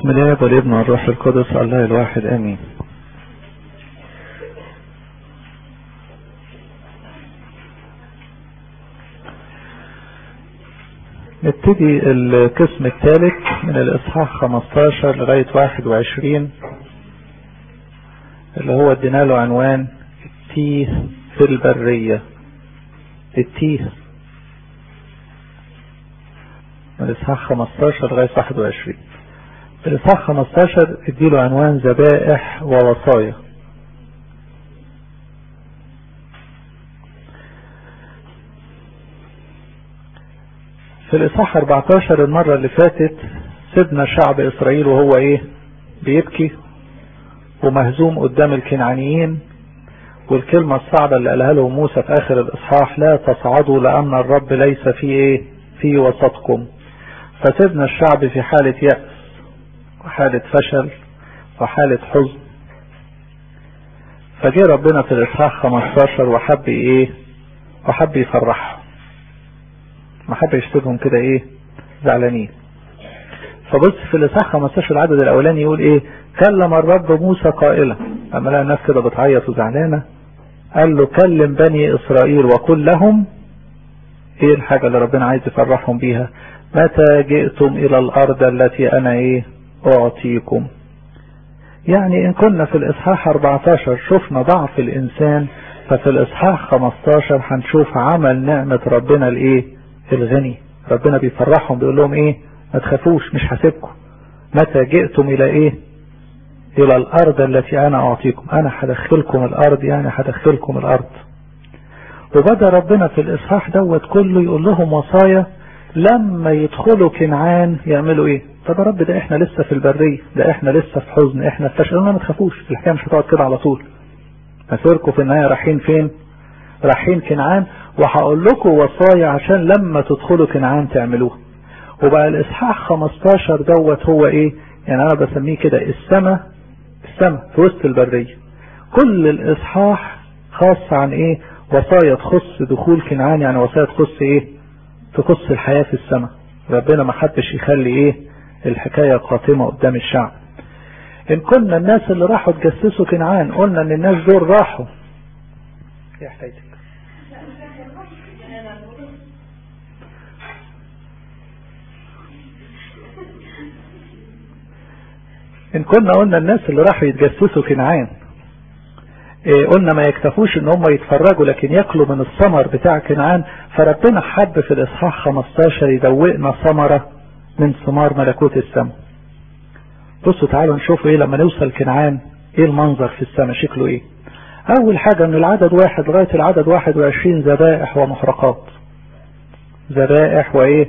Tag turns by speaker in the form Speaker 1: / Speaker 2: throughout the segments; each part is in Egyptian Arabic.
Speaker 1: بسم الله والابن والروح القدس الله الواحد امين نبتدي القسم الثالث من الاصحاح 15 لغاية 21 اللي هو ادينا له عنوان التيه في البرية التيه من الاصحاح 15 لغاية 21 الاصحاح 15 اديله عنوان ذبائح ووصايا في الاصحاح 14 المرة اللي فاتت سيبنا شعب اسرائيل وهو ايه بيبكي ومهزوم قدام الكنعانيين والكلمة الصعبة اللي قالها له موسى في اخر الاصحاح لا تصعدوا لان الرب ليس في ايه في وسطكم فسيبنا الشعب في حالة يأس وحالة فشل وحالة حزن فجه ربنا في الاصحاح 15 وحب ايه وحب يفرحهم ما حب يشتبهم كده ايه زعلانين فبص في الاصحاح 15 العدد الاولاني يقول ايه كلم الرب موسى قائلا اما لقى الناس كده بتعيط وزعلانه قال له كلم بني اسرائيل وقل لهم ايه الحاجه اللي ربنا عايز يفرحهم بيها متى جئتم الى الارض التي انا ايه اعطيكم يعني ان كنا في الاصحاح 14 شفنا ضعف الانسان ففي الاصحاح 15 هنشوف عمل نعمة ربنا الايه الغني ربنا بيفرحهم بيقول لهم ايه ما تخافوش مش هسيبكم متى جئتم الى ايه الى الارض التي انا اعطيكم انا هدخلكم الارض يعني هدخلكم الارض وبدا ربنا في الاصحاح دوت كله يقول لهم وصايا لما يدخلوا كنعان يعملوا ايه طب يا رب ده احنا لسه في البرية ده احنا لسه في حزن احنا في فشل ما تخافوش الحكايه مش هتقعد كده على طول مسيركم في النهايه رايحين فين رايحين كنعان وهقول لكم وصايا عشان لما تدخلوا كنعان تعملوها وبقى الاصحاح 15 دوت هو ايه يعني انا بسميه كده السماء السماء في وسط البريه كل الاصحاح خاص عن ايه وصايا تخص دخول كنعان يعني وصايا تخص ايه تخص الحياه في السماء ربنا ما حدش يخلي ايه الحكاية قاتمة قدام الشعب ان كنا الناس اللي راحوا تجسسوا كنعان قلنا ان الناس دول راحوا ايه حكايتك ان كنا قلنا الناس اللي راحوا يتجسسوا كنعان إيه قلنا ما يكتفوش ان هم يتفرجوا لكن ياكلوا من الثمر بتاع كنعان فربنا حب في الاصحاح 15 يدوقنا ثمره من ثمار ملكوت السماء بصوا تعالوا نشوفوا ايه لما نوصل كنعان ايه المنظر في السماء شكله ايه اول حاجة من العدد واحد لغاية العدد واحد وعشرين ذبائح ومحرقات ذبائح وايه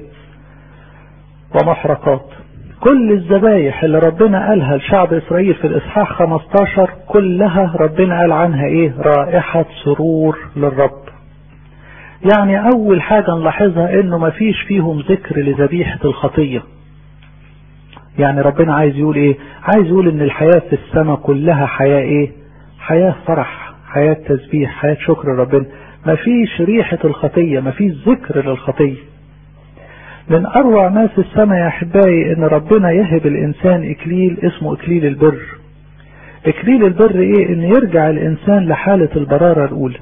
Speaker 1: ومحرقات كل الذبايح اللي ربنا قالها لشعب اسرائيل في الاصحاح 15 كلها ربنا قال عنها ايه رائحة سرور للرب يعني اول حاجة نلاحظها انه ما فيش فيهم ذكر لذبيحة الخطية يعني ربنا عايز يقول ايه عايز يقول ان الحياة في السماء كلها حياة ايه حياة فرح حياة تسبيح حياة شكر ربنا ما فيش ريحة الخطية ما فيش ذكر للخطية من اروع ما في السماء يا احبائي ان ربنا يهب الانسان اكليل اسمه اكليل البر اكليل البر ايه ان يرجع الانسان لحالة البرارة الاولى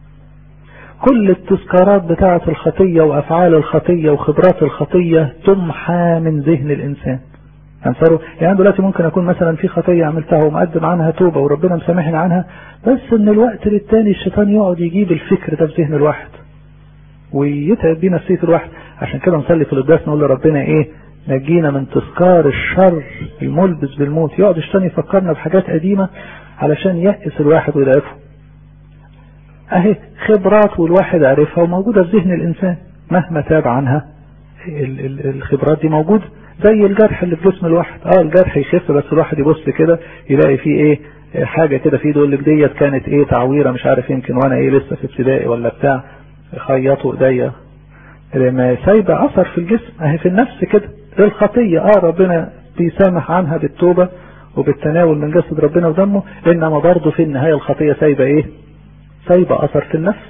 Speaker 1: كل التذكارات بتاعة الخطية وأفعال الخطية وخبرات الخطية تمحى من ذهن الإنسان أنصروا يعني دلوقتي ممكن أكون مثلا في خطية عملتها ومقدم عنها توبة وربنا مسامحني عنها بس من الوقت للتاني الشيطان يقعد يجيب الفكر ده في ذهن الواحد ويتعب بيه نفسية الواحد عشان كده نصلي في القداس نقول لربنا إيه نجينا من تذكار الشر الملبس بالموت يقعد الشيطان يفكرنا بحاجات قديمة علشان يأس الواحد ويضعفه اهي خبرات والواحد عارفها وموجودة في ذهن الانسان مهما تاب عنها الخبرات دي موجودة زي الجرح اللي في جسم الواحد اه الجرح يخف بس الواحد يبص كده يلاقي فيه ايه حاجة كده في يقول لك ديت كانت ايه تعويرة مش عارف يمكن وانا ايه لسه في ابتدائي ولا بتاع خيطوا ايديا ما سايبة اثر في الجسم اهي في النفس كده الخطية اه ربنا بيسامح عنها بالتوبة وبالتناول من جسد ربنا ودمه انما برضه في النهاية الخطية سايبة ايه سايبة اثر في النفس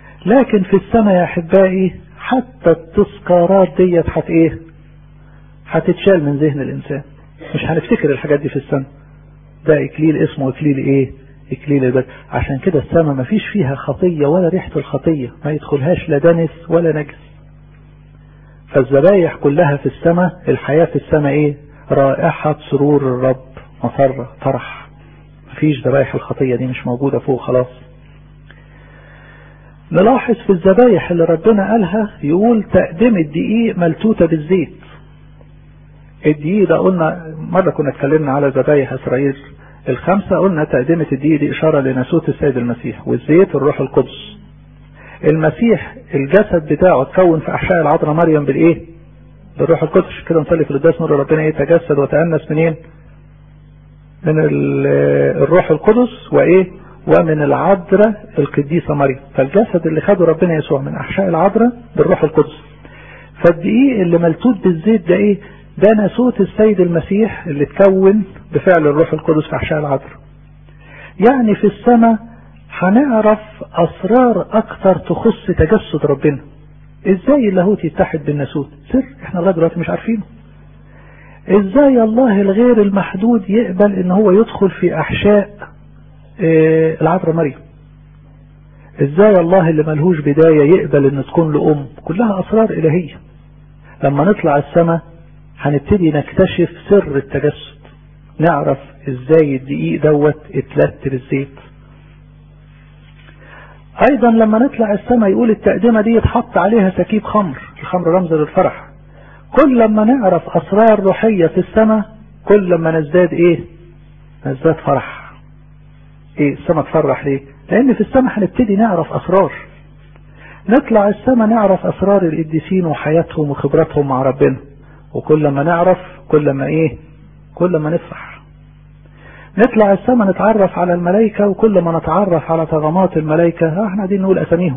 Speaker 1: لكن في السماء يا احبائي حتى التذكارات ديت حت ايه هتتشال من ذهن الإنسان مش هنفتكر الحاجات دي في السماء ده إكليل اسمه إكليل إيه إكليل البدء عشان كده السماء ما فيش فيها خطية ولا ريحة الخطية ما يدخلهاش لا دنس ولا نجس فالذبايح كلها في السماء الحياة في السماء إيه رائحة سرور الرب مسرة فرح مفيش ذبايح الخطية دي مش موجودة فوق خلاص نلاحظ في الذبايح اللي ربنا قالها يقول تقدم الدقيق ملتوتة بالزيت الدقيق ده قلنا مرة كنا اتكلمنا على ذبايح إسرائيل الخمسة قلنا تقدمة الدقيق دي إشارة لناسوت السيد المسيح والزيت الروح القدس المسيح الجسد بتاعه اتكون في أحشاء العذراء مريم بالإيه؟ بالروح القدس كده نصلي في القداس نور ربنا إيه تجسد وتأنس منين؟ من الروح القدس وإيه؟ ومن العذراء القديسة مريم فالجسد اللي خده ربنا يسوع من أحشاء العذراء بالروح القدس فالدقيق اللي ملتوت بالزيت ده إيه؟ ده ناسوت السيد المسيح اللي اتكون بفعل الروح القدس في أحشاء العذراء يعني في السماء هنعرف أسرار أكثر تخص تجسد ربنا إزاي اللاهوت يتحد بالناسوت سر إحنا لغاية دلوقتي مش عارفينه إزاي الله الغير المحدود يقبل إن هو يدخل في أحشاء إيه العذراء مريم إزاي الله اللي ملهوش بداية يقبل إن تكون له أم كلها أسرار إلهية لما نطلع السماء هنبتدي نكتشف سر التجسد نعرف ازاي الدقيق دوت اتلت بالزيت ايضا لما نطلع السماء يقول التقدمة دي يتحط عليها سكيب خمر الخمر رمز للفرح كل لما نعرف اسرار روحية في السماء كل لما نزداد ايه نزداد فرح ايه السماء تفرح ليه لان في السماء هنبتدي نعرف اسرار نطلع السماء نعرف اسرار القديسين وحياتهم وخبراتهم مع ربنا وكل ما نعرف كل ما ايه كل ما نفرح نطلع السماء نتعرف على الملائكة وكل ما نتعرف على طغمات الملائكة احنا دي نقول اساميهم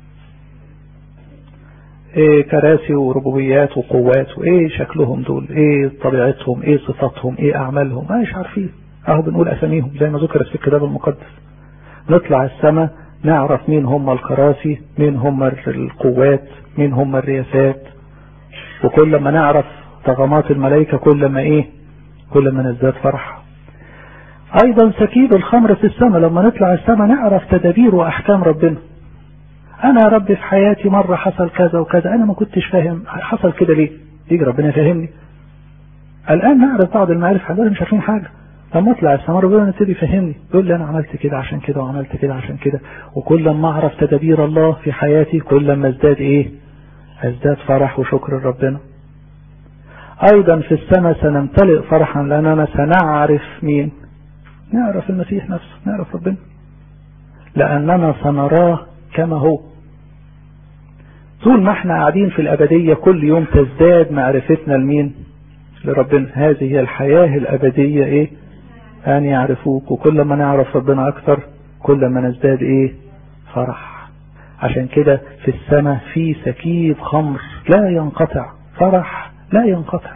Speaker 1: ايه كراسي وربوبيات وقوات وايه شكلهم دول ايه طبيعتهم ايه صفاتهم ايه اعمالهم مش عارفين اهو بنقول اساميهم زي ما ذكرت في الكتاب المقدس نطلع السماء نعرف مين هم الكراسي مين هم القوات مين هم الرياسات وكل ما نعرف طغمات الملائكة كل ما ايه كل ما نزداد فرح ايضا سكيب الخمر في السماء لما نطلع السماء نعرف تدابير واحكام ربنا انا يا رب في حياتي مرة حصل كذا وكذا انا ما كنتش فاهم حصل كده ليه يجي ربنا يفهمني الان نعرف بعض المعارف حاجات مش عارفين حاجة لما اطلع السماء ربنا يبتدي يفهمني يقول لي انا عملت كده عشان كده وعملت كده عشان كده وكل ما اعرف تدابير الله في حياتي كل ما ازداد ايه ازداد فرح وشكر لربنا ايضا في السماء سنمتلئ فرحا لاننا سنعرف مين نعرف المسيح نفسه نعرف ربنا لاننا سنراه كما هو طول ما احنا قاعدين في الابدية كل يوم تزداد معرفتنا لمين لربنا هذه هي الحياة الابدية ايه ان يعرفوك وكل ما نعرف ربنا اكتر كل ما نزداد ايه فرح عشان كده في السماء في سكيب خمر لا ينقطع فرح لا ينقطع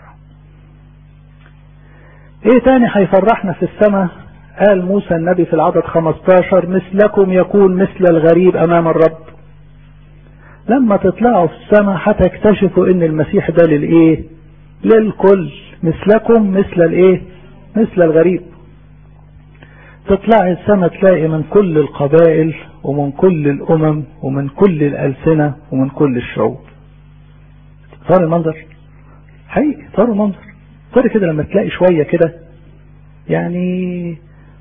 Speaker 1: ايه تاني هيفرحنا في السماء قال موسى النبي في العدد 15 مثلكم يكون مثل الغريب امام الرب لما تطلعوا في السماء هتكتشفوا ان المسيح ده للايه للكل مثلكم مثل الايه مثل الغريب تطلعي السماء تلاقي من كل القبائل ومن كل الامم ومن كل الالسنة ومن كل الشعوب صار المنظر حقيقي صار المنظر صار كده لما تلاقي شوية كده يعني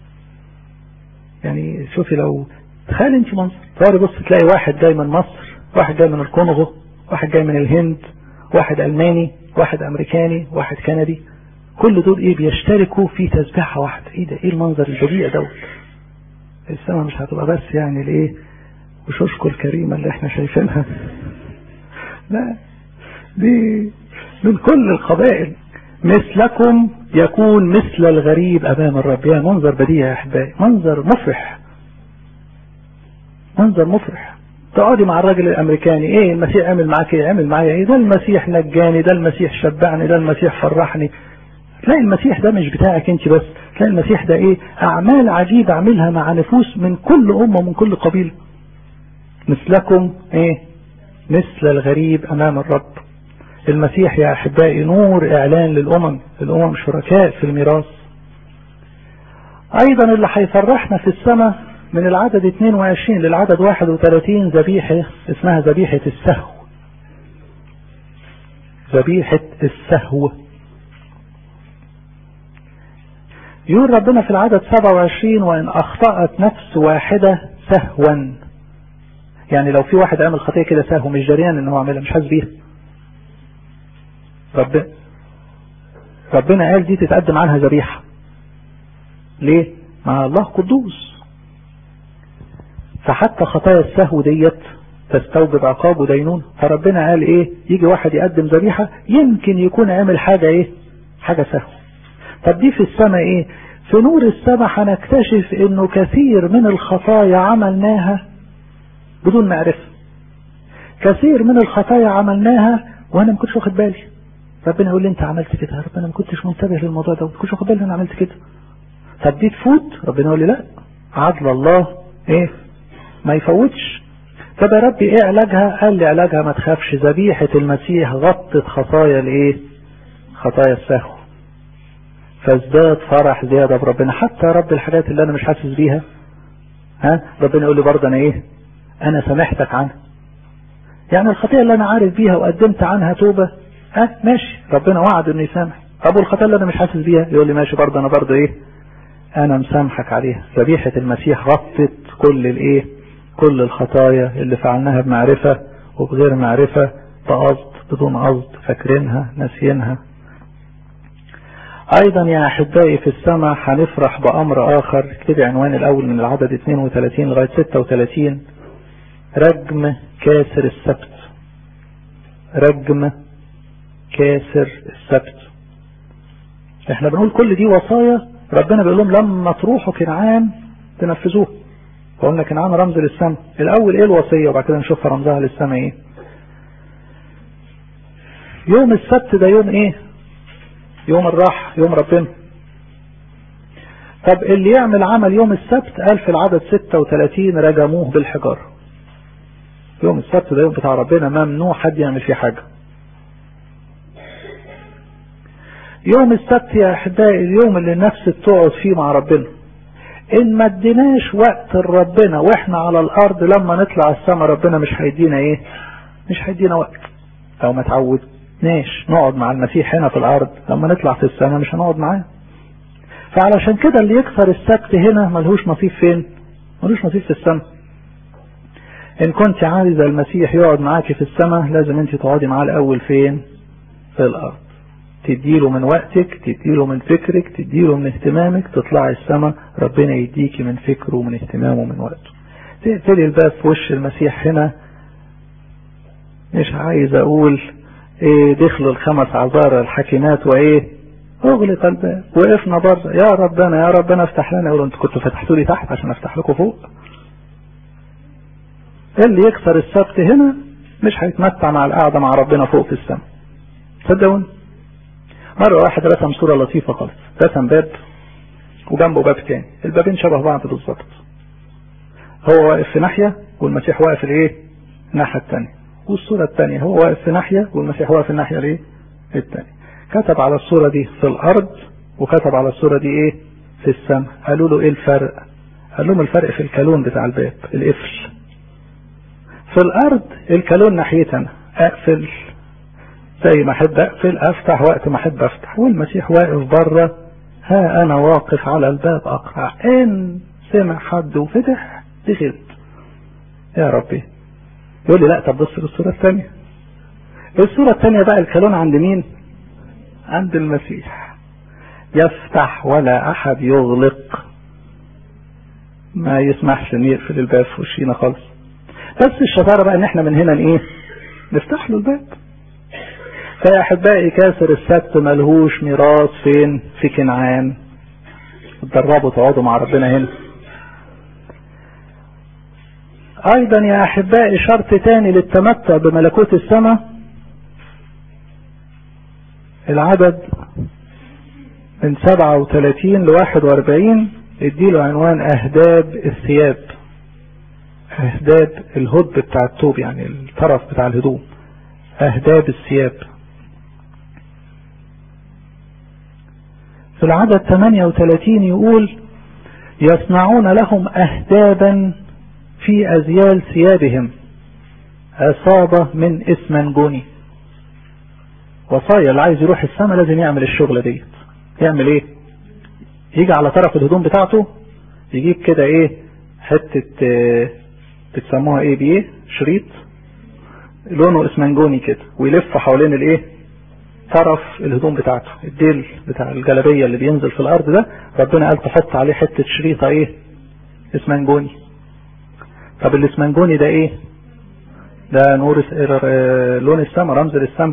Speaker 1: يعني شوفي لو تخيل انت منظر صار بص تلاقي واحد جاي من مصر واحد جاي من الكونغو واحد جاي من الهند واحد الماني واحد امريكاني واحد كندي كل دول ايه بيشتركوا في تسبيحة واحدة ايه ده ايه المنظر البديع دوت السماء مش هتبقى بس يعني الايه وشوشكو الكريمة اللي احنا شايفينها لا دي من كل القبائل مثلكم يكون مثل الغريب امام الرب يا منظر بديع يا احبائي منظر مفرح منظر مفرح تقعدي مع الراجل الامريكاني ايه المسيح عمل معاك ايه عمل معايا ايه ده المسيح نجاني ده المسيح شبعني ده المسيح فرحني تلاقي المسيح ده مش بتاعك انت بس تلاقي المسيح ده ايه اعمال عجيبة عملها مع نفوس من كل امة ومن كل قبيلة مثلكم ايه مثل الغريب امام الرب المسيح يا أحبائي نور إعلان للأمم الأمم شركاء في الميراث أيضا اللي هيفرحنا في السماء من العدد 22 للعدد 31 ذبيحة اسمها ذبيحة السهو ذبيحة السهو يقول ربنا في العدد 27 وإن أخطأت نفس واحدة سهوا يعني لو في واحد عمل خطية كده سهو مش جريان ان هو عملها مش حاسس بيها ربنا ربنا قال دي تتقدم عنها ذبيحة ليه مع الله قدوس فحتى خطايا السهو ديت تستوجب عقاب ودينون فربنا قال ايه يجي واحد يقدم ذبيحة يمكن يكون عامل حاجة ايه حاجة سهو طب دي في السماء ايه في نور السماء هنكتشف انه كثير من الخطايا عملناها بدون معرفة كثير من الخطايا عملناها وانا ما كنتش واخد بالي ربنا يقول لي انت عملت كده يا رب انا ما كنتش منتبه للموضوع ده ما كنتش واخد بالي انا عملت كده طب دي تفوت ربنا يقول لي لا عدل الله ايه ما يفوتش طب يا ربي ايه علاجها قال لي علاجها ما تخافش ذبيحة المسيح غطت خطايا الايه خطايا السهو فازداد فرح زيادة بربنا حتى يا رب الحاجات اللي انا مش حاسس بيها ها ربنا يقول لي برضه انا ايه انا سامحتك عنها يعني الخطيئة اللي انا عارف بيها وقدمت عنها توبة ها ماشي ربنا وعد انه يسامح طب والخطيئة اللي انا مش حاسس بيها يقول لي ماشي برضه انا برضه ايه انا مسامحك عليها ذبيحة المسيح غطت كل الايه كل الخطايا اللي فعلناها بمعرفة وبغير معرفة بقصد بدون قصد فاكرينها ناسينها ايضا يا احبائي في السماء هنفرح بامر اخر اكتبي عنوان الاول من العدد 32 لغاية 36 رجم كاسر السبت رجم كاسر السبت احنا بنقول كل دي وصايا ربنا بيقول لهم لما تروحوا كنعان تنفذوه فقلنا كنعان رمز للسماء الاول ايه الوصية وبعد كده نشوف رمزها للسماء ايه يوم السبت ده يوم ايه يوم الراحة يوم ربنا طب اللي يعمل عمل يوم السبت قال في العدد 36 رجموه بالحجارة يوم السبت ده يوم بتاع ربنا ممنوع حد يعمل فيه حاجة يوم السبت يا احبائي اليوم اللي النفس بتقعد فيه مع ربنا ان ما اديناش وقت لربنا واحنا على الارض لما نطلع السماء ربنا مش هيدينا ايه مش هيدينا وقت لو ما تعودناش نقعد مع المسيح هنا في الارض لما نطلع في السماء مش هنقعد معاه فعلشان كده اللي يكسر السبت هنا ملهوش نصيب فين ملوش نصيب في السماء ان كنت عايزة المسيح يقعد معاك في السماء لازم انت تقعدي معاه الاول فين في الارض تديله من وقتك تديله من فكرك تديله من اهتمامك تطلعي السماء ربنا يديكي من فكره ومن اهتمامه ومن وقته تقفلي الباب في وش المسيح هنا مش عايز اقول ايه دخلوا الخمس عذارى الحكيمات وايه اغلق الباب وقفنا بره يا ربنا يا ربنا افتح لنا يقولوا انتوا كنتوا فتحتوا لي تحت عشان افتح لكم فوق اللي يكسر السبت هنا مش هيتمتع مع القعدة مع ربنا فوق في السماء صدقوني مرة واحد رسم صورة لطيفة خالص رسم باب وجنبه باب تاني البابين شبه بعض بالظبط هو واقف في ناحية والمسيح واقف الايه الناحية التانية والصورة التانية هو واقف في ناحية والمسيح واقف في الناحية الايه التانية كتب على الصورة دي في الارض وكتب على الصورة دي ايه في السماء قالوا له ايه الفرق قال لهم الفرق في الكالون بتاع الباب القفل في الارض الكالون ناحيتنا اقفل زي ما احب اقفل افتح وقت ما احب افتح والمسيح واقف بره ها انا واقف على الباب اقرع ان سمع حد وفتح دخلت يا ربي يقول لي لا طب بص للصورة الثانية الصورة الثانية بقى الكالون عند مين عند المسيح يفتح ولا احد يغلق ما يسمحش ان يقفل الباب في وشينا خالص بس الشطارة بقى ان احنا من هنا ايه نفتح له الباب فيا احبائي كاسر السبت ملهوش ميراث فين في كنعان تدربوا تقعدوا مع ربنا هنا ايضا يا احبائي شرط تاني للتمتع بملكوت السماء العدد من 37 ل 41 اديله عنوان اهداب الثياب اهداب الهد بتاع الثوب يعني الطرف بتاع الهدوم اهداب الثياب في العدد 38 يقول يصنعون لهم أهدابا في أزيال ثيابهم عصابة من اسمنجوني وصايا اللي عايز يروح السماء لازم يعمل الشغلة ديت يعمل ايه يجي على طرف الهدوم بتاعته يجيب كده ايه حتة اه بتسموها ايه بايه شريط لونه اسمنجوني كده ويلف حوالين الايه طرف الهدوم بتاعته الديل بتاع الجلابية اللي بينزل في الارض ده ربنا قال تحط عليه حتة شريطة ايه اسمنجوني طب الاسمنجوني ده ايه ده نور لون السماء رمز للسماء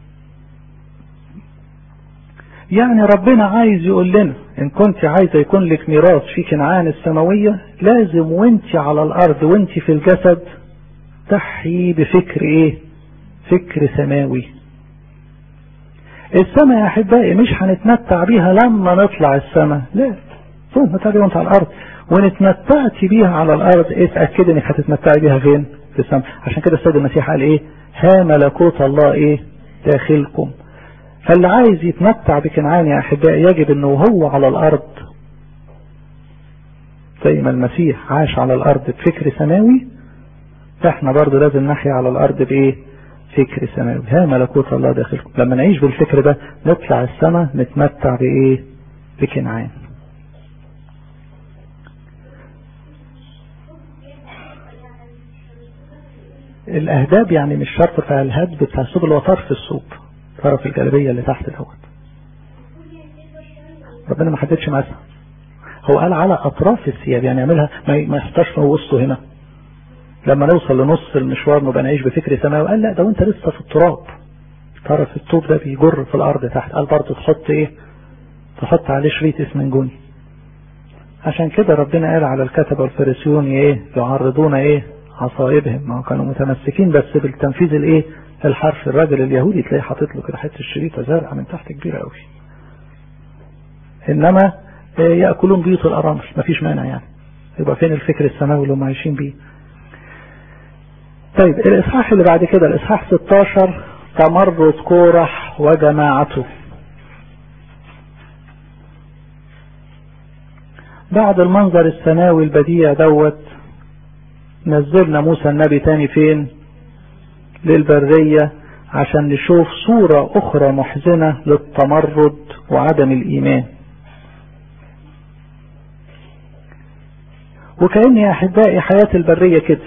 Speaker 1: يعني ربنا عايز يقول لنا ان كنت عايزه يكون لك ميراث في كنعان السماوية لازم وانت على الارض وانت في الجسد تحيي بفكر ايه فكر سماوي السماء يا احبائي مش هنتمتع بيها لما نطلع السماء لا تتمتع بيها وانت على الارض وان اتمتعت بيها على الارض اتاكد انك هتتمتعي بيها فين في السماء عشان كده السيد المسيح قال ايه ها ملكوت الله ايه داخلكم فاللي عايز يتمتع بكنعان يا احبائي يجب انه هو على الارض زي ما المسيح عاش على الارض بفكر سماوي احنا برضه لازم نحيا على الارض بايه فكر سماوي ها ملكوت الله داخلكم لما نعيش بالفكر ده نطلع السماء نتمتع بايه بكنعان الاهداب يعني مش شرط بتاع الهدب بتاع الثوب اللي هو طرف الثوب طرف الجلابيه اللي تحت دوت ربنا ما حددش مقاسها هو قال على اطراف الثياب يعني يعملها ما يحطاش في وسطه هنا لما نوصل لنص المشوار نبقى نعيش بفكر سماوي قال لا ده وانت لسه في التراب طرف الطوب ده بيجر في الارض تحت قال برضه تحط ايه تحط عليه شريط اسمنجوني عشان كده ربنا قال على الكتبة والفريسيون ايه يعرضون ايه عصائبهم ما كانوا متمسكين بس بالتنفيذ الايه الحرف الراجل اليهودي تلاقيه حاطط له كده حته الشريطه زرقاء من تحت كبيره قوي انما ياكلون بيوت الارامل مفيش مانع يعني يبقى فين الفكر السماوي اللي هم عايشين بيه طيب الاصحاح اللي بعد كده الاصحاح 16 تمرد كورح وجماعته بعد المنظر السماوي البديع دوت نزلنا موسى النبي تاني فين للبرية عشان نشوف صورة أخرى محزنة للتمرد وعدم الإيمان وكأن يا أحبائي حياة البرية كده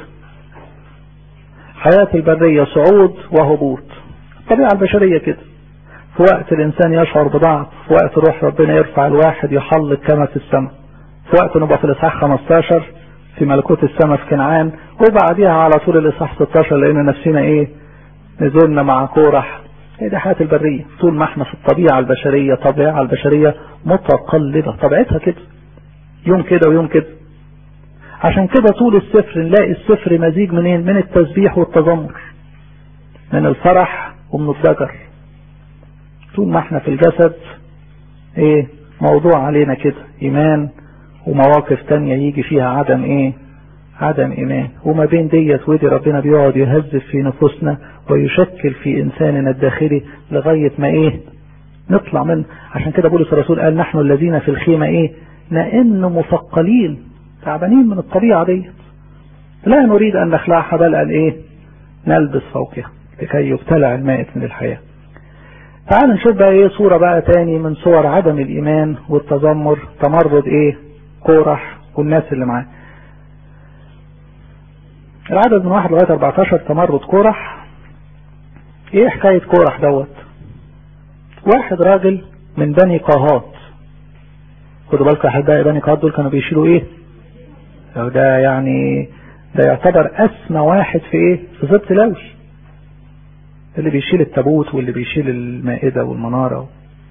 Speaker 1: حياة البرية صعود وهبوط الطبيعة البشرية كده في وقت الإنسان يشعر بضعف في وقت روح ربنا يرفع الواحد يحلق كما في السماء في وقت نبقى في الإصحاح 15 في ملكوت السماء في كنعان وبعديها على طول الإصحاح 16 لقينا نفسنا إيه نزلنا مع كورح هي دي حياة البرية طول ما احنا في الطبيعة البشرية طبيعة البشرية متقلبة طبيعتها كده يوم كده ويوم كده عشان كده طول السفر نلاقي السفر مزيج منين من التسبيح والتذمر من الفرح ومن الضجر طول ما احنا في الجسد ايه موضوع علينا كده ايمان ومواقف تانية يجي فيها عدم ايه عدم ايمان وما بين ديت ودي ربنا بيقعد يهذب في نفوسنا ويشكل في انساننا الداخلي لغاية ما ايه نطلع من عشان كده بولس الرسول قال نحن الذين في الخيمة ايه نئن مثقلين تعبانين من الطبيعة ديت لا نريد ان نخلعها بل ان ايه نلبس فوقها لكي يبتلع المائت من الحياة تعال نشوف بقى ايه صورة بقى تاني من صور عدم الايمان والتذمر تمرد ايه كورح والناس اللي معاه العدد من واحد لغاية 14 تمرد كورح ايه حكاية كورح دوت واحد راجل من بني قاهات خدوا بالكم احبائي بني قاهات دول كانوا بيشيلوا ايه ده يعني ده يعتبر اسمى واحد في ايه في سبط لاوي اللي بيشيل التابوت واللي بيشيل المائدة والمنارة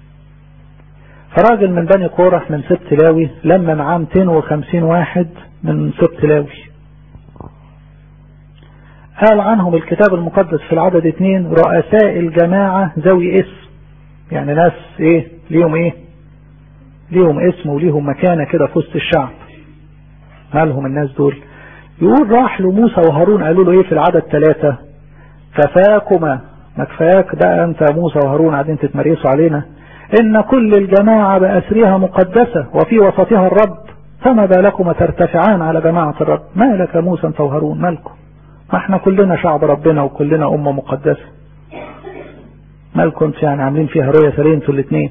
Speaker 1: فراجل من بني قورح من سبط لاوي لما معاه 250 واحد من سبط لاوي قال عنهم الكتاب المقدس في العدد اثنين رؤساء الجماعة ذوي اسم يعني ناس ايه ليهم ايه ليهم اسم وليهم مكانة كده في وسط الشعب مالهم الناس دول يقول راح له موسى وهارون قالوا له ايه في العدد ثلاثة كفاكما ما كفاك بقى انت موسى وهارون قاعدين تتمريسوا علينا إن كل الجماعة بأسرها مقدسة وفي وسطها الرب فما بالكم ترتفعان على جماعة الرب ما لك موسى أنت وهارون مالكم ما احنا كلنا شعب ربنا وكلنا أمة مقدسة مالكم يعني عاملين فيها رؤية سرين انتوا الاثنين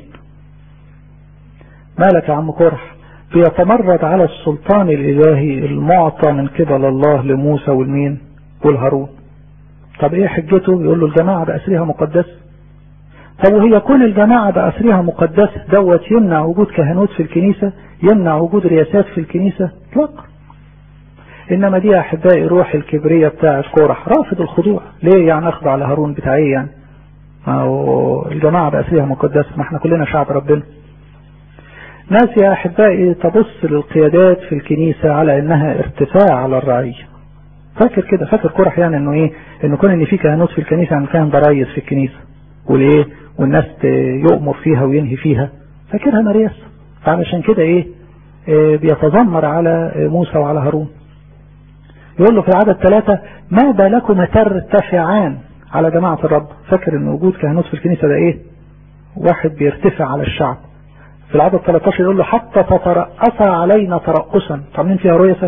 Speaker 1: مالك يا عم كرح بيتمرد على السلطان الإلهي المعطى من قبل الله لموسى والمين والهارون طب ايه حجته يقول له الجماعة بأسرها مقدسة طب وهي كون الجماعة بأسرها مقدسة دوت يمنع وجود كهنوت في الكنيسة يمنع وجود رياسات في الكنيسة اطلاقا انما دي احبائي روح الكبرية بتاعة كورح رافض الخضوع ليه يعني اخضع على هارون بتاعي يعني ما هو الجماعة بأسرها مقدسة ما احنا كلنا شعب ربنا ناس يا احبائي تبص للقيادات في الكنيسة على انها ارتفاع على الرعية فاكر كده فاكر كورح يعني انه ايه انه كون ان في كهنوت في الكنيسة يعني كان ده ريس في الكنيسة والايه والناس يؤمر فيها وينهي فيها فاكرها مريس فعلشان كده ايه, إيه بيتذمر على موسى وعلى هارون يقول له في العدد ثلاثة ما بالكم ترتفعان على جماعة الرب فاكر ان وجود كهنوت في الكنيسة ده ايه واحد بيرتفع على الشعب في العدد 13 يقول له حتى تترأس علينا ترأسا طمنين فيها رؤية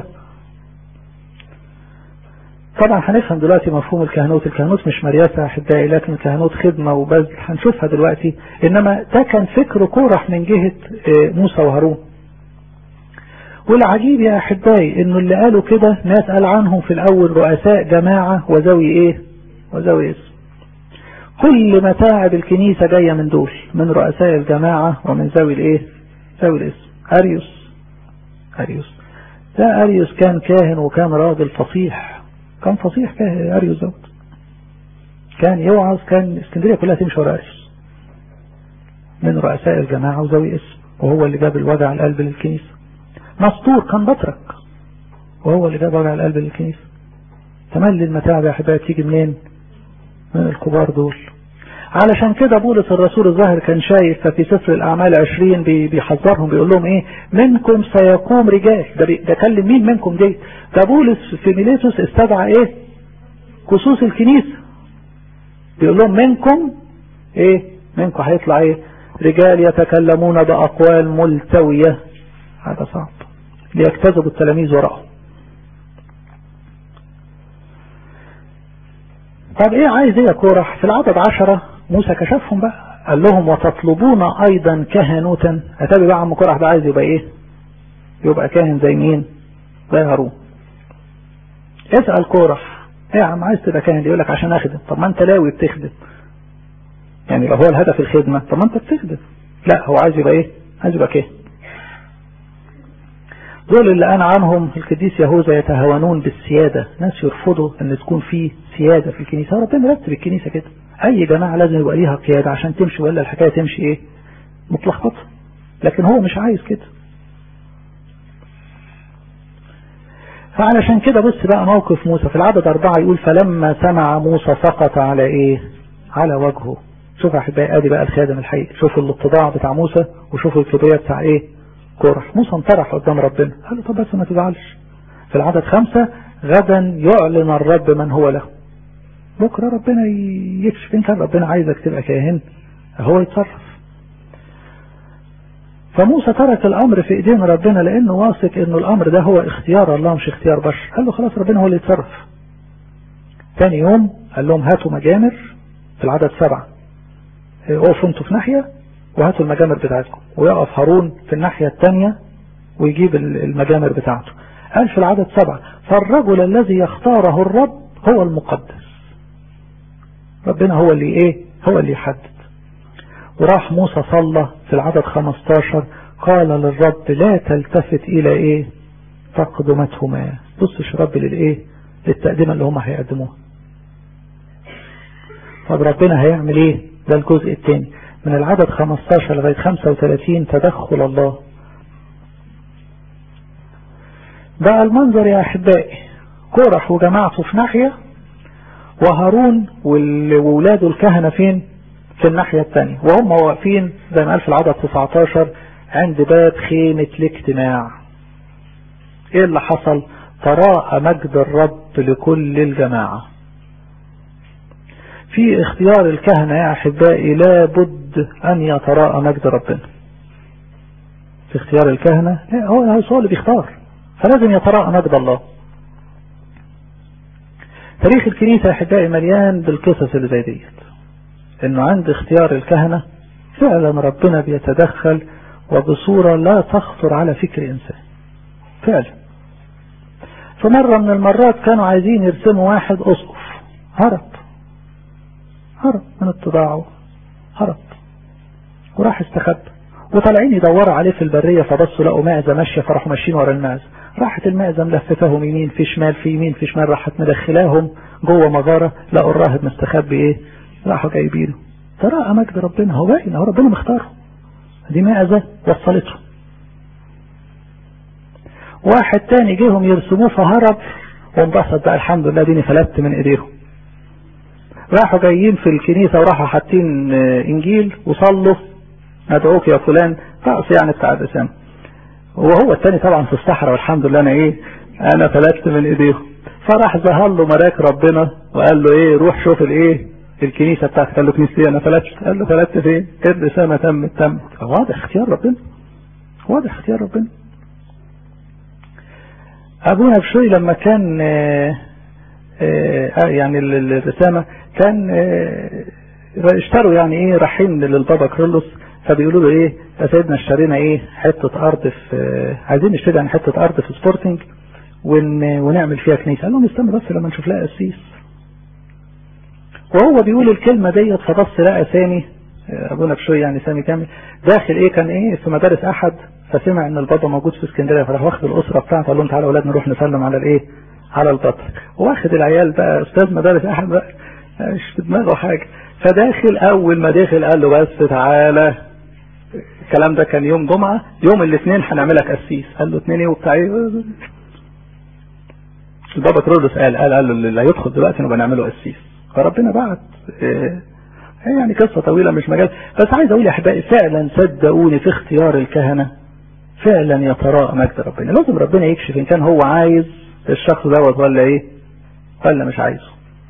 Speaker 1: طبعا هنفهم دلوقتي مفهوم الكهنوت الكهنوت مش مرياسة احبائي لكن الكهنوت خدمة وبذل هنشوفها دلوقتي انما ده كان فكر كورح من جهة موسى وهارون والعجيب يا احبائي انه اللي قالوا كده ناس قال عنهم في الاول رؤساء جماعة وذوي ايه وذوي اسم كل متاعب الكنيسة جاية من دول من رؤساء الجماعة ومن ذوي الايه ذوي الاسم اريوس اريوس ده اريوس كان كاهن وكان راجل فصيح كان فصيح كاهن اريوس دوت كان يوعظ كان اسكندرية كلها تمشي ورا اريوس من رؤساء الجماعة وذوي اسم وهو اللي جاب الوجع القلب للكنيسة مسطور كان بطرك وهو اللي جاب وجع القلب للكنيسة تملي المتاعب يا احبائي تيجي منين من الكبار دول علشان كده بولس الرسول الظاهر كان شايف في سفر الأعمال عشرين بيحذرهم بيقول لهم إيه منكم سيقوم رجال ده, ده كلم مين منكم دي ده بولس في ميليتوس استدعى إيه كسوس الكنيسة بيقول لهم منكم إيه منكم هيطلع إيه رجال يتكلمون بأقوال ملتوية هذا صعب ليجتذبوا التلاميذ وراءهم طب ايه عايز ايه يا كورح في العدد عشرة موسى كشفهم بقى قال لهم وتطلبون ايضا كهنوتا اتابي بقى عم كورح ده عايز يبقى ايه يبقى كاهن زي مين زي هارون اسأل كورح ايه يا عم عايز تبقى كاهن يقول لك عشان اخدم طب ما انت لاوي بتخدم يعني لو هو الهدف الخدمة طب ما انت بتخدم لا هو عايز يبقى ايه عايز يبقى كاهن دول اللي أنا عنهم القديس يهوذا يتهاونون بالسيادة ناس يرفضوا أن تكون في سيادة في الكنيسة ربنا رتب الكنيسة كده أي جماعة لازم يبقى ليها قيادة عشان تمشي ولا الحكاية تمشي إيه متلخبطة لكن هو مش عايز كده فعلشان كده بص بقى موقف موسى في العدد أربعة يقول فلما سمع موسى سقط على إيه على وجهه شوف يا أحبائي أدي بقى الخادم الحقيقي شوفوا الاتضاع بتاع موسى وشوفوا الكبرياء بتاع إيه كورح موسى انطرح قدام ربنا قال له طب بس ما تزعلش في العدد خمسة غدا يعلن الرب من هو له بكرة ربنا يكشف ان كان ربنا عايزك تبقى كاهن هو يتصرف فموسى ترك الامر في ايدين ربنا لانه واثق انه الامر ده هو اختيار الله مش اختيار بشر قال له خلاص ربنا هو اللي يتصرف تاني يوم قال لهم هاتوا مجامر في العدد سبعة اقفوا انتوا في ناحية وهاتوا المجامر بتاعتكم ويقف هارون في الناحية الثانية ويجيب المجامر بتاعته قال في العدد سبعة فالرجل الذي يختاره الرب هو المقدس ربنا هو اللي ايه هو اللي يحدد وراح موسى صلى في العدد 15 قال للرب لا تلتفت الى ايه تقدمتهما بصش رب للايه للتقدمة اللي هم هيقدموها طب ربنا هيعمل ايه ده الجزء الثاني من العدد 15 لغاية 35 تدخل الله بقى المنظر يا أحبائي كورح وجماعته في ناحية وهارون وولاده الكهنة فين في الناحية الثانية وهم واقفين زي ما قال في العدد 19 عند باب خيمة الاجتماع ايه اللي حصل تراءى مجد الرب لكل الجماعة في اختيار الكهنة يا أحبائي لابد لابد ان يتراءى مجد ربنا في اختيار الكهنة هو هو اللي بيختار فلازم يتراءى مجد الله تاريخ الكنيسة احبائي مليان بالقصص اللي زي ديت انه عند اختيار الكهنة فعلا ربنا بيتدخل وبصورة لا تخطر على فكر انسان فعلا في مرة من المرات كانوا عايزين يرسموا واحد اسقف هرب هرب من اتباعه هرب وراح استخبى وطالعين يدوروا عليه في البرية فبصوا لقوا معزة ماشية فراحوا ماشيين ورا المعزة راحت المعزة ملفتهم يمين في شمال في يمين في شمال راحت مدخلاهم جوه مغارة لقوا الراهب مستخبي ايه راحوا جايبينه تراءى مجد ربنا هو باين هو ربنا مختاره دي معزة وصلته واحد تاني جيهم يرسموه فهرب وانبسط بقى الحمد لله ديني فلت من ايديهم راحوا جايين في الكنيسة وراحوا حاطين انجيل وصلوا ندعوك يا فلان رأس يعني بتاع الرسام وهو التاني طبعا في الصحراء والحمد لله انا ايه انا فلتت من ايديهم فراح ظهر له ملاك ربنا وقال له ايه روح شوف الايه الكنيسة بتاعتك قال له كنيستي انا فلتت قال له فلتت فين الرسامة تم تم واضح اختيار ربنا واضح اختيار ربنا ابونا بشوي لما كان آآ آآ يعني الرسامة كان اشتروا يعني ايه رايحين للبابا كرولوس فبيقولوا له ايه يا سيدنا اشترينا ايه حتة ارض في عايزين نشتري يعني حتة ارض في سبورتنج ون... ونعمل فيها كنيسة قال لهم استنى بس لما نشوف لها قسيس وهو بيقول الكلمة ديت فبص لقى سامي ابونا بشوي يعني سامي كامل داخل ايه كان ايه في مدارس احد فسمع ان البابا موجود في اسكندريه فراح واخد الاسره بتاعته قال لهم تعالوا اولاد نروح نسلم على الايه على البطل واخد العيال بقى استاذ مدارس احد بقى مش في دماغه حاجه فداخل اول ما دخل قال له بس تعالى الكلام ده كان يوم جمعة يوم الاثنين هنعملك قسيس قال له اثنين ايه وبتاع ايه البابا كرولوس قال قال قال له اللي هيدخل دلوقتي نبقى نعمله قسيس فربنا بعت إيه يعني قصة طويلة مش مجال بس عايز اقول يا احبائي فعلا صدقوني في اختيار الكهنة فعلا يتراءى مجد ربنا لازم ربنا يكشف ان كان هو عايز الشخص دوت ولا ايه ولا مش عايزه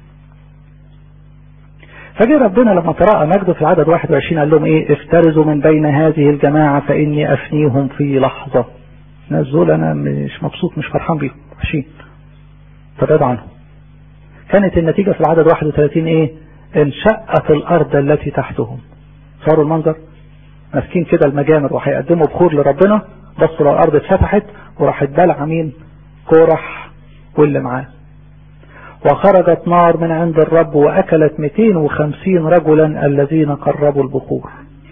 Speaker 1: فجاء ربنا لما تراءى مجده في العدد 21 قال لهم ايه افترزوا من بين هذه الجماعة فاني افنيهم في لحظة الناس دول انا مش مبسوط مش فرحان بيهم وحشين فبعد عنهم كانت النتيجة في العدد 31 ايه انشقت الارض التي تحتهم صاروا المنظر ماسكين كده المجامر وهيقدموا بخور لربنا بصوا لو الارض اتفتحت وراحت بلع مين كورح واللي معاه وخرجت نار من عند الرب وأكلت 250 رجلا الذين قربوا البخور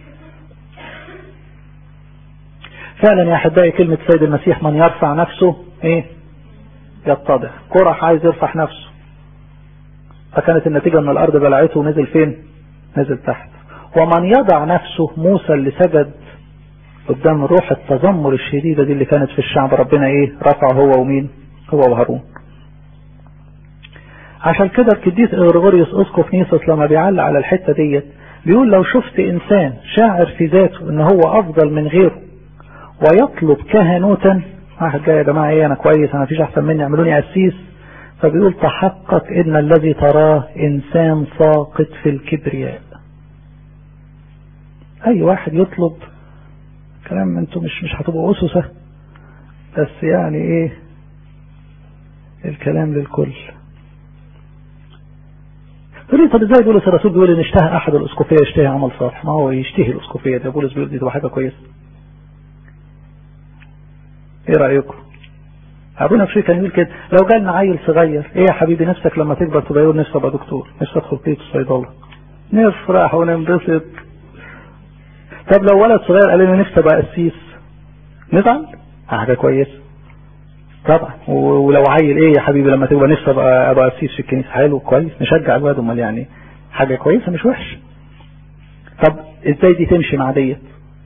Speaker 1: فعلا يا أحبائي كلمة سيد المسيح من يرفع نفسه إيه يتضح كرح عايز يرفع نفسه فكانت النتيجة ان الارض بلعته ونزل فين نزل تحت ومن يضع نفسه موسى اللي سجد قدام روح التذمر الشديدة دي اللي كانت في الشعب ربنا ايه رفعه هو ومين هو وهارون عشان كده القديس اغريغوريوس اسقف نيسوس لما بيعلق على الحته ديت بيقول لو شفت انسان شاعر في ذاته ان هو افضل من غيره ويطلب كهنوتا واحد جاي يا جماعه ايه انا كويس انا مفيش احسن مني اعملوني قسيس فبيقول تحقق ان الذي تراه انسان ساقط في الكبرياء اي واحد يطلب كلام انتوا مش مش هتبقوا اسسه بس يعني ايه الكلام للكل تقول طب ازاي بولس الرسول بيقول ان اشتهى احد الاسقفيه يشتهي عمل صالح ما هو يشتهي الاسقفيه ده بولس بيقول دي تبقى حاجه كويسه ايه رايكم ابونا بشوي كان يقول كده لو جالنا عيل صغير ايه يا حبيبي نفسك لما تكبر تبقى يقول نفسي ابقى دكتور نفسي ادخل كليه الصيدله نفرح وننبسط طب لو ولد صغير قال لنا نفسي ابقى قسيس نزعل حاجه كويسه طبعا ولو عيل ايه يا حبيبي لما تبقى نفسي ابقى ابقى قسيس في الكنيسه حلو كويس نشجع الواد امال يعني حاجه كويسه مش وحش طب ازاي دي تمشي مع ديت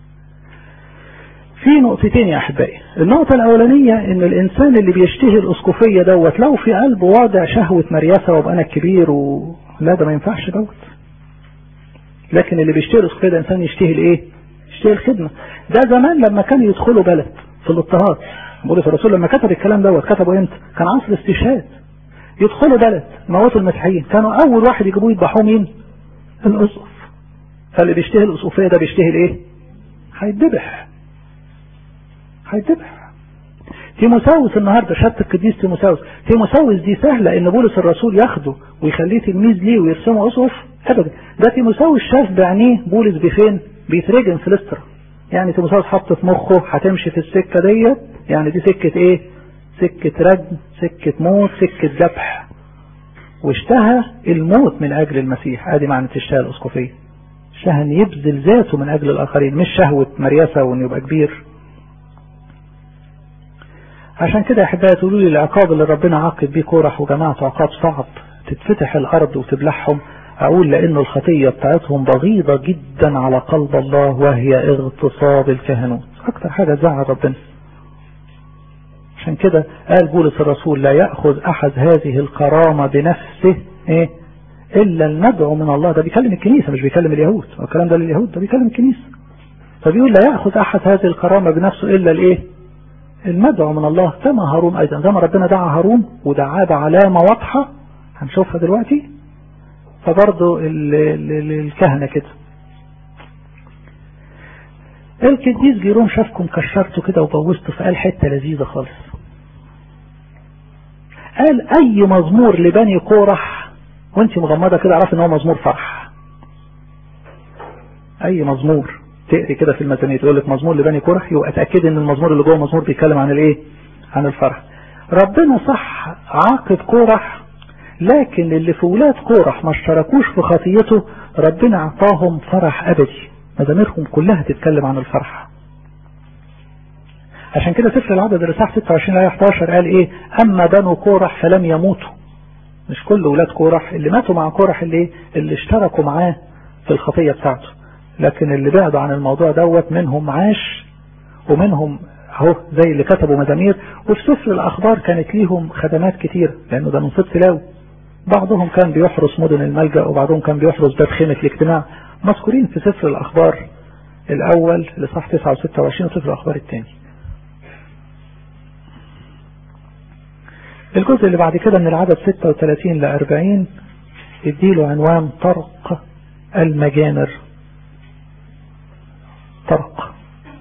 Speaker 1: في نقطتين يا احبائي النقطة الاولانية ان الانسان اللي بيشتهي الاسقفية دوت لو في قلبه واضع شهوة مريسة وابقى انا الكبير و... لا ده ما ينفعش دوت لكن اللي بيشتهي الاسقفية ده انسان يشتهي الايه يشتهي الخدمة ده زمان لما كانوا يدخلوا بلد في الاضطهاد بولس الرسول لما كتب الكلام دوت كتبه امتى كان عصر استشهاد يدخلوا بلد موتوا المسيحيين كانوا اول واحد يجيبوه يذبحوه مين الاسقف فاللي بيشتهي الأسقفية ده بيشتهي الايه هيتذبح هيتذبح تيموساوس النهارده شهاده القديس تيموساوس تيموساوس دي سهله ان بولس الرسول ياخده ويخليه تلميذ ليه ويرسمه اسقف ابدا ده تيموساوس شاف بعينيه بولس بفين بيترجم في لسترا يعني تيموساوس حط في مخه هتمشي في السكه ديت يعني دي سكه ايه سكه رجم سكه موت سكه ذبح واشتهى الموت من اجل المسيح ادي معنى الشهاده الاسقفيه اشتهى ان يبذل ذاته من اجل الاخرين مش شهوه مرياسه وانه يبقى كبير عشان كده يا احبائي تقولوا لي العقاب اللي ربنا عاقب بيه كورح وجماعته عقاب صعب تتفتح الارض وتبلعهم اقول لانه الخطية بتاعتهم بغيضة جدا على قلب الله وهي اغتصاب الكهنوت اكتر حاجة تزعل ربنا عشان كده قال بولس الرسول لا يأخذ احد هذه الكرامة بنفسه ايه الا المدعو من الله ده بيكلم الكنيسة مش بيكلم اليهود الكلام ده لليهود ده بيكلم الكنيسة فبيقول لا يأخذ احد هذه الكرامة بنفسه الا الايه المدعو من الله كما هارون ايضا زي ما ربنا دعا هارون ودعاه بعلامة واضحة هنشوفها دلوقتي فبرضه الكهنة كده القديس جيروم شافكم كشرته كده وبوظته فقال حتة لذيذة خالص قال اي مزمور لبني قورح وانت مغمضة كده عرف ان هو مزمور فرح اي مزمور تقري كده في الميزانية تقول لك مزمور لبني كرح يبقى اتاكد ان المزمور اللي جوه مزمور بيتكلم عن الايه عن الفرح ربنا صح عاقب كورح لكن اللي في ولاد كورح ما اشتركوش في خطيته ربنا اعطاهم فرح ابدي مزاميرهم كلها تتكلم عن الفرح عشان كده سفر العدد الاصحاح 26 ايه 11 قال ايه اما بنو كورح فلم يموتوا مش كل ولاد كورح اللي ماتوا مع كورح اللي اللي اشتركوا معاه في الخطيه بتاعته لكن اللي بعدوا عن الموضوع دوت منهم عاش ومنهم اهو زي اللي كتبوا مزامير وفي سفر الاخبار كانت ليهم خدمات كتير لانه ده من صدق لاوي بعضهم كان بيحرس مدن الملجأ وبعضهم كان بيحرس باب خيمة الاجتماع مذكورين في سفر الاخبار الاول لصح 9 و26 وسفر الاخبار الثاني الجزء اللي بعد كده من العدد 36 ل 40 يديله عنوان طرق المجامر طرق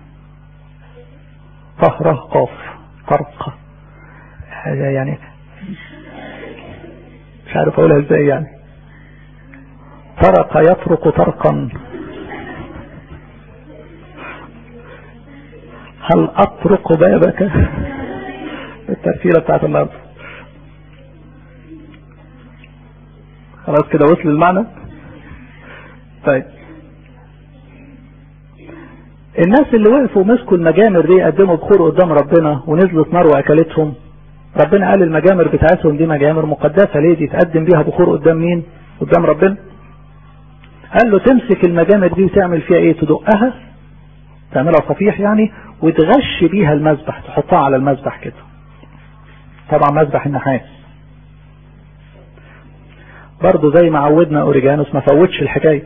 Speaker 1: طهرة قاف طرق يعني مش عارف اقولها ازاي يعني طرق يطرق طرقا هل اطرق بابك الترتيلة بتاعت النهارده خلاص كده وصل المعنى طيب الناس اللي وقفوا مسكوا المجامر دي قدموا بخور قدام ربنا ونزلت نار واكلتهم ربنا قال المجامر بتاعتهم دي مجامر مقدسة ليه دي تقدم بيها بخور قدام مين قدام ربنا قال له تمسك المجامر دي وتعمل فيها ايه تدقها تعملها صفيح يعني وتغش بيها المذبح تحطها على المذبح كده طبعا مذبح النحاس برضه زي ما عودنا اوريجانوس ما فوتش الحكايه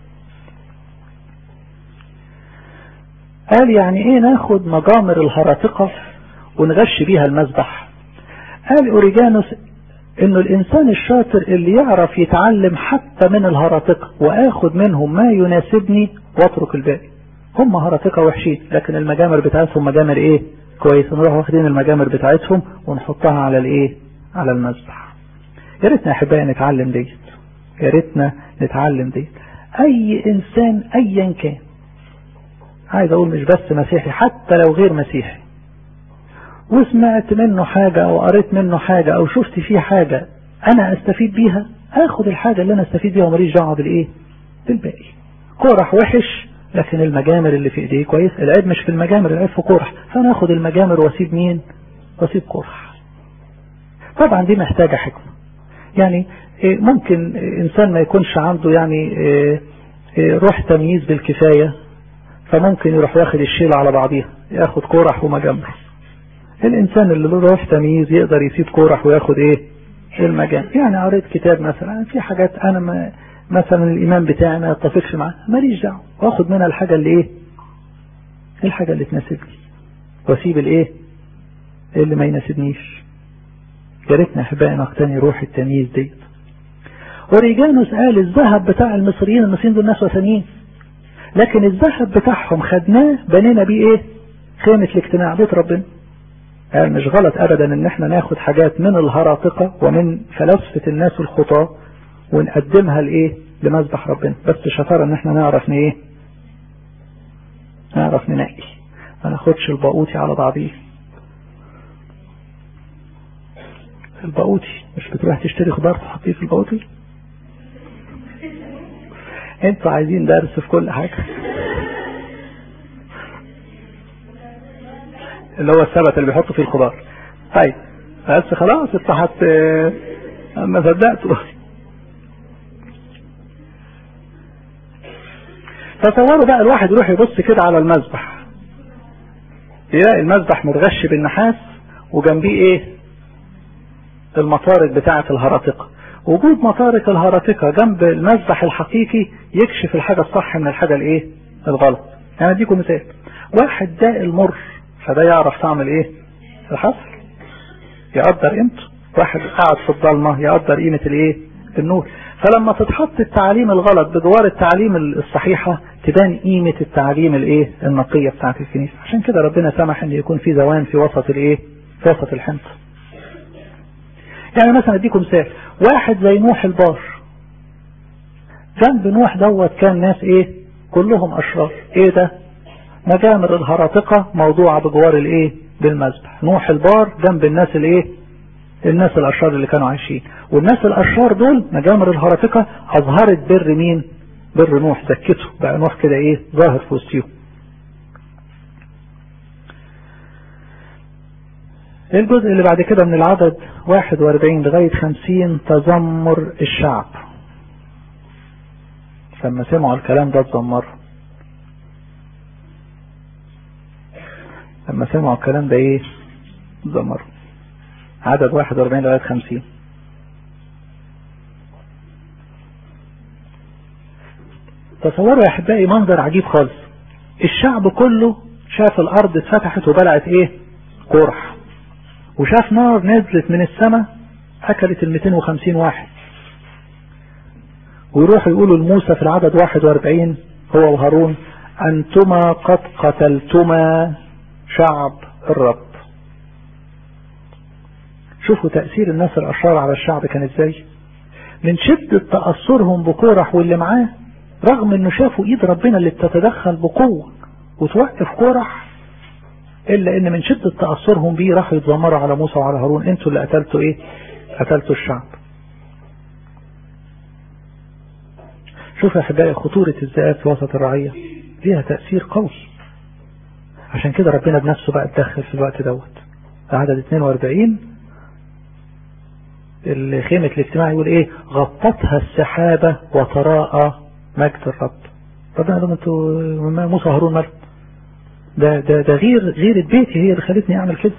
Speaker 1: قال يعني ايه ناخد مجامر الهرطقة ونغش بيها المذبح قال اوريجانوس انه الانسان الشاطر اللي يعرف يتعلم حتى من الهرطقة واخد منهم ما يناسبني واترك الباقي هم هرطقة وحشين لكن المجامر بتاعتهم مجامر ايه كويس نروح واخدين المجامر بتاعتهم ونحطها على الايه على المذبح يا ريتنا يا احبائي نتعلم ديت يا ريتنا نتعلم ديت اي انسان ايا كان عايز اقول مش بس مسيحي حتى لو غير مسيحي وسمعت منه حاجة او قريت منه حاجة او شفت فيه حاجة انا استفيد بيها اخد الحاجة اللي انا استفيد بيها وماليش دعوة بالايه بالباقي كورح وحش لكن المجامر اللي في ايديه كويس العيب مش في المجامر العيب في كورح فانا اخد المجامر واسيب مين واسيب كورح طبعا دي محتاجة حكمة يعني ممكن انسان ما يكونش عنده يعني روح تمييز بالكفاية فممكن يروح واخد الشيلة على بعضيها ياخد كورح ومجامر الانسان اللي له روح تمييز يقدر يسيب كورح وياخد ايه المجامر يعني قريت كتاب مثلا في حاجات انا ما مثلا الايمان بتاعي ما يتفقش معاه ماليش دعوه واخد منها الحاجه اللي ايه الحاجه اللي تناسبني واسيب الايه اللي ما يناسبنيش يا ريتنا احبائي نقتني روح التمييز ديت اوريجانوس قال الذهب بتاع المصريين المصريين دول ناس وثنيين لكن الذهب بتاعهم خدناه بنينا بيه ايه خيمة الاجتماع بيت ربنا يعني مش غلط ابدا ان احنا ناخد حاجات من الهراطقة ومن فلسفة الناس الخطاة ونقدمها لايه لمذبح ربنا بس شطارة ان احنا نعرف ايه نعرف ننقي ما ناخدش الباقوتي على بعضيه الباقوتي مش بتروح تشتري خضار تحطيه في الباقوتي انتوا عايزين درس في كل حاجة اللي هو السبت اللي بيحطوا فيه الخضار طيب بس خلاص انت حت اما صدقتوا تصوروا بقى الواحد يروح يبص كده على المذبح يلاقي المذبح متغش بالنحاس وجنبيه ايه المطارق بتاعة الهرطقة وجود مطارق الهرطقة جنب المذبح الحقيقي يكشف الحاجة الصح من الحاجة الايه الغلط يعني اديكم مثال واحد داء المر فده يعرف تعمل ايه الحصر يقدر قيمته واحد قاعد في الضلمة يقدر قيمة الايه النور فلما تتحط التعليم الغلط بجوار التعليم الصحيحة تبان قيمة التعليم الايه النقية بتاعت الكنيسة عشان كده ربنا سمح ان يكون في زوان في وسط الايه في وسط الحنطة يعني مثلا اديكم مثال واحد زي نوح البار جنب نوح دوت كان ناس ايه كلهم اشرار ايه ده مجامر الهراطقة موضوعة بجوار الايه بالمذبح نوح البار جنب الناس الايه الناس الاشرار اللي كانوا عايشين والناس الاشرار دول مجامر الهراطقة اظهرت بر مين بر نوح زكته بقى نوح كده ايه ظاهر في وسطهم الجزء اللي بعد كده من العدد 41 لغاية 50 تذمر الشعب لما سمعوا الكلام ده تذمروا لما سمعوا الكلام ده ايه تذمروا عدد 41 لغاية 50 تصوروا يا احبائي منظر عجيب خالص الشعب كله شاف الارض اتفتحت وبلعت ايه قرح وشاف نار نزلت من السماء اكلت ال 250 واحد ويروحوا يقولوا لموسى في العدد 41 هو وهارون انتما قد قتلتما شعب الرب شوفوا تأثير الناس الأشرار على الشعب كان ازاي من شدة تأثرهم بكورح واللي معاه رغم انه شافوا ايد ربنا اللي بتتدخل بقوة وتوقف كورح الا ان من شدة تأثرهم بيه راحوا يتذمروا على موسى وعلى هارون انتوا اللي قتلتوا ايه قتلتوا الشعب شوف يا احبائي خطورة الذئاب في وسط الرعية ليها تأثير قوي عشان كده ربنا بنفسه بقى اتدخل في الوقت دوت عدد 42 الخيمة الاجتماع يقول ايه غطتها السحابة وتراءى مجد الرب ربنا قال لهم انتوا موسى هارون مالكم ده ده ده غير غير بيتي هي اللي خلتني اعمل كده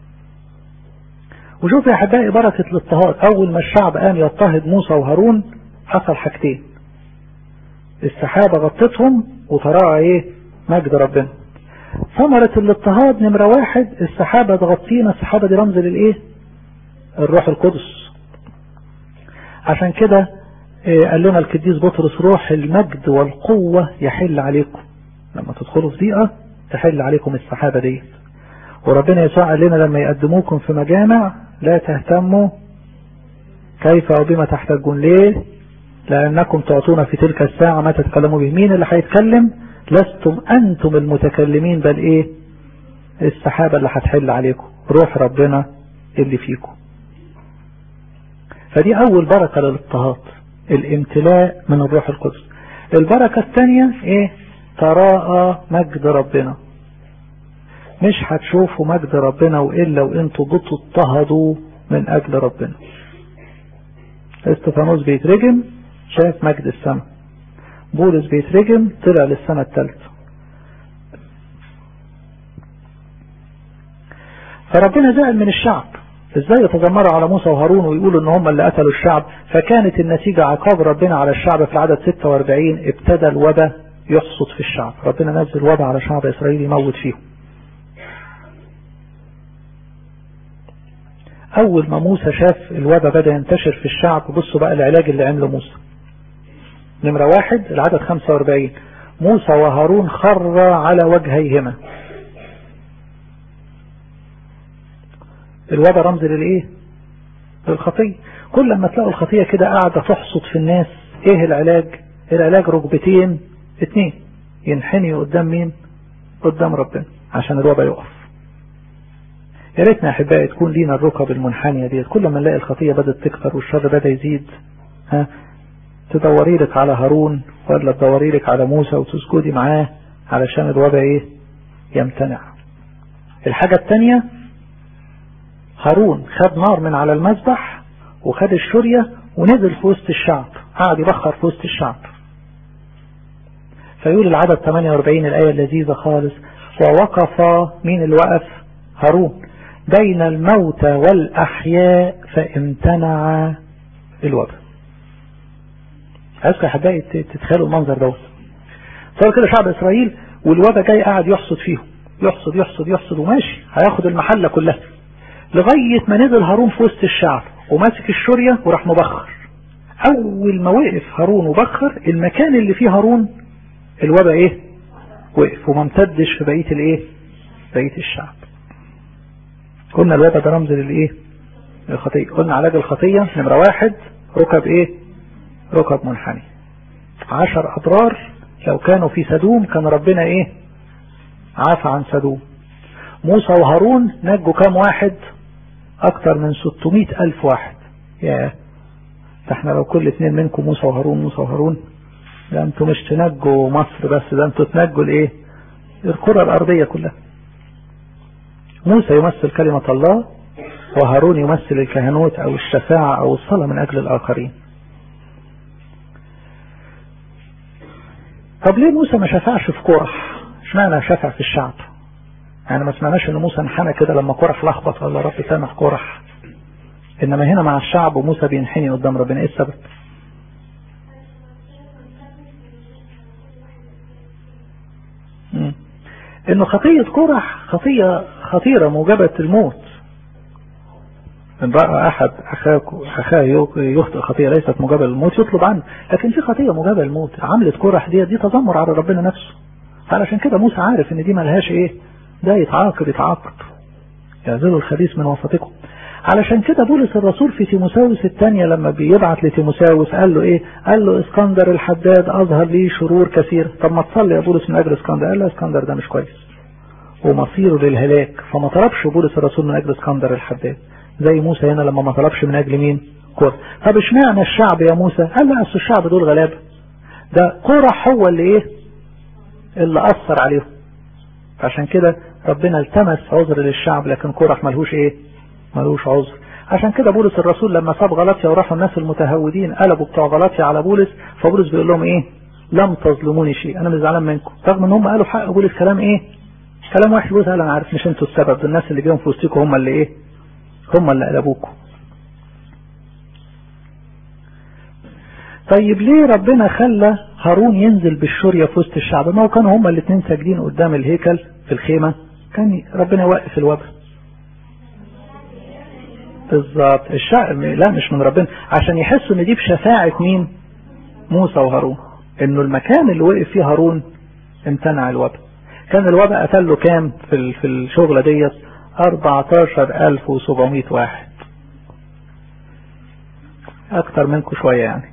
Speaker 1: وشوف يا احبائي بركه الاضطهاد اول ما الشعب قام يضطهد موسى وهارون حصل حاجتين السحابه غطتهم وتراءى ايه مجد ربنا ثمرة الاضطهاد نمرة واحد السحابة تغطينا السحابة دي رمز للايه الروح القدس عشان كده قال لنا القديس بطرس روح المجد والقوة يحل عليكم لما تدخلوا في ضيقة تحل عليكم السحابة دي وربنا يسوع قال لنا لما يقدموكم في مجامع لا تهتموا كيف او بما تحتاجون ليه لانكم تعطون في تلك الساعة ما تتكلموا به مين اللي هيتكلم لستم انتم المتكلمين بل ايه السحابة اللي هتحل عليكم روح ربنا اللي فيكم فدي اول بركة للاضطهاد الامتلاء من الروح القدس البركة الثانية ايه تراءى مجد ربنا مش هتشوفوا مجد ربنا وإلا وانتوا بتضطهدوا من أجل ربنا استفانوس بيترجم شاف مجد السماء بولس بيترجم طلع للسماء الثالثة فربنا زعل من الشعب ازاي يتذمروا على موسى وهارون ويقولوا ان هم اللي قتلوا الشعب فكانت النتيجة عقاب ربنا على الشعب في العدد 46 ابتدى الوباء يحصد في الشعب ربنا نزل وباء على شعب اسرائيل يموت فيهم اول ما موسى شاف الوباء بدأ ينتشر في الشعب بصوا بقى العلاج اللي عمله موسى نمرة واحد العدد 45 موسى وهارون خر على وجهيهما الوضع رمز للايه للخطية كل لما تلاقوا الخطية كده قاعدة تحصد في الناس ايه العلاج العلاج ركبتين اتنين ينحني قدام مين قدام ربنا عشان الوضع يقف يا ريتنا يا احبائي تكون لينا الركب المنحنيه ديت كل ما نلاقي الخطيه بدات تكثر والشر بدا يزيد ها تدوري لك على هارون ولا تدوري لك على موسى وتسجدي معاه علشان الوضع ايه يمتنع الحاجة الثانية هارون خد نار من على المذبح وخد الشرية ونزل في وسط الشعب قعد يبخر في وسط الشعب فيقول العدد 48 الآية اللذيذة خالص ووقف مين اللي وقف هارون بين الموتى والأحياء فامتنع الوباء عايزكم يا حبايبي تتخيلوا المنظر دوت صار كده شعب اسرائيل والوباء جاي قاعد يحصد فيهم يحصد يحصد يحصد وماشي هياخد المحله كلها لغايه ما نزل هارون في وسط الشعب وماسك الشوريه وراح مبخر اول ما وقف هارون وبخر المكان اللي فيه هارون الوباء ايه وقف وما امتدش في بقيه الايه بقيه الشعب قلنا الوباء ده رمز للايه الخطيه قلنا علاج الخطيه نمره واحد ركب ايه ركب منحني عشر أضرار لو كانوا في سدوم كان ربنا ايه عافى عن سدوم موسى وهارون نجوا كام واحد اكتر من 600 الف واحد يا ده احنا لو كل اتنين منكم موسى وهارون موسى وهارون ده انتوا مش تنجوا مصر بس ده انتوا تنجوا الايه الكرة الارضية كلها موسى يمثل كلمة الله وهارون يمثل الكهنوت او الشفاعة او الصلاة من اجل الاخرين طب ليه موسى ما شفعش في كورح اشمعنى شفع في الشعب يعني ما سمعناش ان موسى انحنى كده لما كورح لخبط قال رب سامح كورح انما هنا مع الشعب وموسى بينحني قدام ربنا ايه السبب انه خطية كورح خطية خطيرة موجبة الموت إن رأى أحد أخاه يخطئ خطية ليست موجبة للموت يطلب عنه لكن في خطية موجبة للموت عملة كرح دي دي تذمر على ربنا نفسه علشان كده موسى عارف إن دي ملهاش إيه ده يتعاقب يتعاقب يعزلوا الخبيث من وسطكم علشان كده بولس الرسول في تيموساوس الثانية لما بيبعت لتيموساوس قال له ايه قال له اسكندر الحداد اظهر لي شرور كثيرة طب ما تصلي يا بولس من اجل اسكندر قال له اسكندر ده مش كويس ومصيره للهلاك فما طلبش بولس الرسول من اجل اسكندر الحداد زي موسى هنا لما ما طلبش من اجل مين كورح طب اشمعنى الشعب يا موسى قال لا اصل الشعب دول غلابه ده كورح هو اللي ايه اللي اثر عليهم عشان كده ربنا التمس عذر للشعب لكن كورح ملهوش ايه ملهوش عذر عشان كده بولس الرسول لما ساب غلطيا وراحوا الناس المتهودين قلبوا بتوع غلطيا على بولس فبولس بيقول لهم ايه لم تظلموني شيء انا مش زعلان منكم رغم ان هم قالوا في حق بولس كلام ايه كلام وحش بولس قال انا عارف مش انتوا السبب دول الناس اللي جيهم في وسطكم هم اللي ايه هم اللي قلبوكم طيب ليه ربنا خلى هارون ينزل بالشورية في وسط الشعب ما هو كانوا هما الاثنين ساجدين قدام الهيكل في الخيمة كان ربنا يوقف الوباء بالظبط الشعب لا مش من ربنا عشان يحسوا ان دي بشفاعة مين موسى وهارون انه المكان اللي وقف فيه هارون امتنع الوباء كان الوباء قتل له كام في في الشغلة ديت 14700 واحد اكتر منكم شوية يعني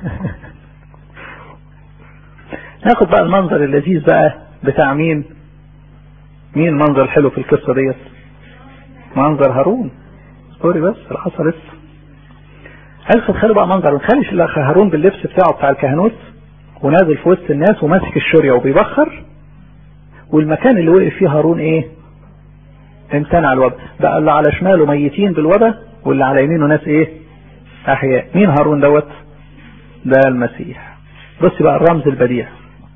Speaker 1: ناخد بقى المنظر اللذيذ بقى بتاع مين مين المنظر الحلو في القصة ديت منظر هارون اصبري بس الحصى لسه عايز تتخيلوا بقى منظر نخليش الاخ هارون باللبس بتاعه بتاع الكهنوت ونازل في وسط الناس وماسك الشورية وبيبخر والمكان اللي وقف فيه هارون ايه امتنع الوباء بقى اللي على شماله ميتين بالوباء واللي على يمينه ناس ايه احياء مين هارون دوت ده المسيح بص بقى الرمز البديع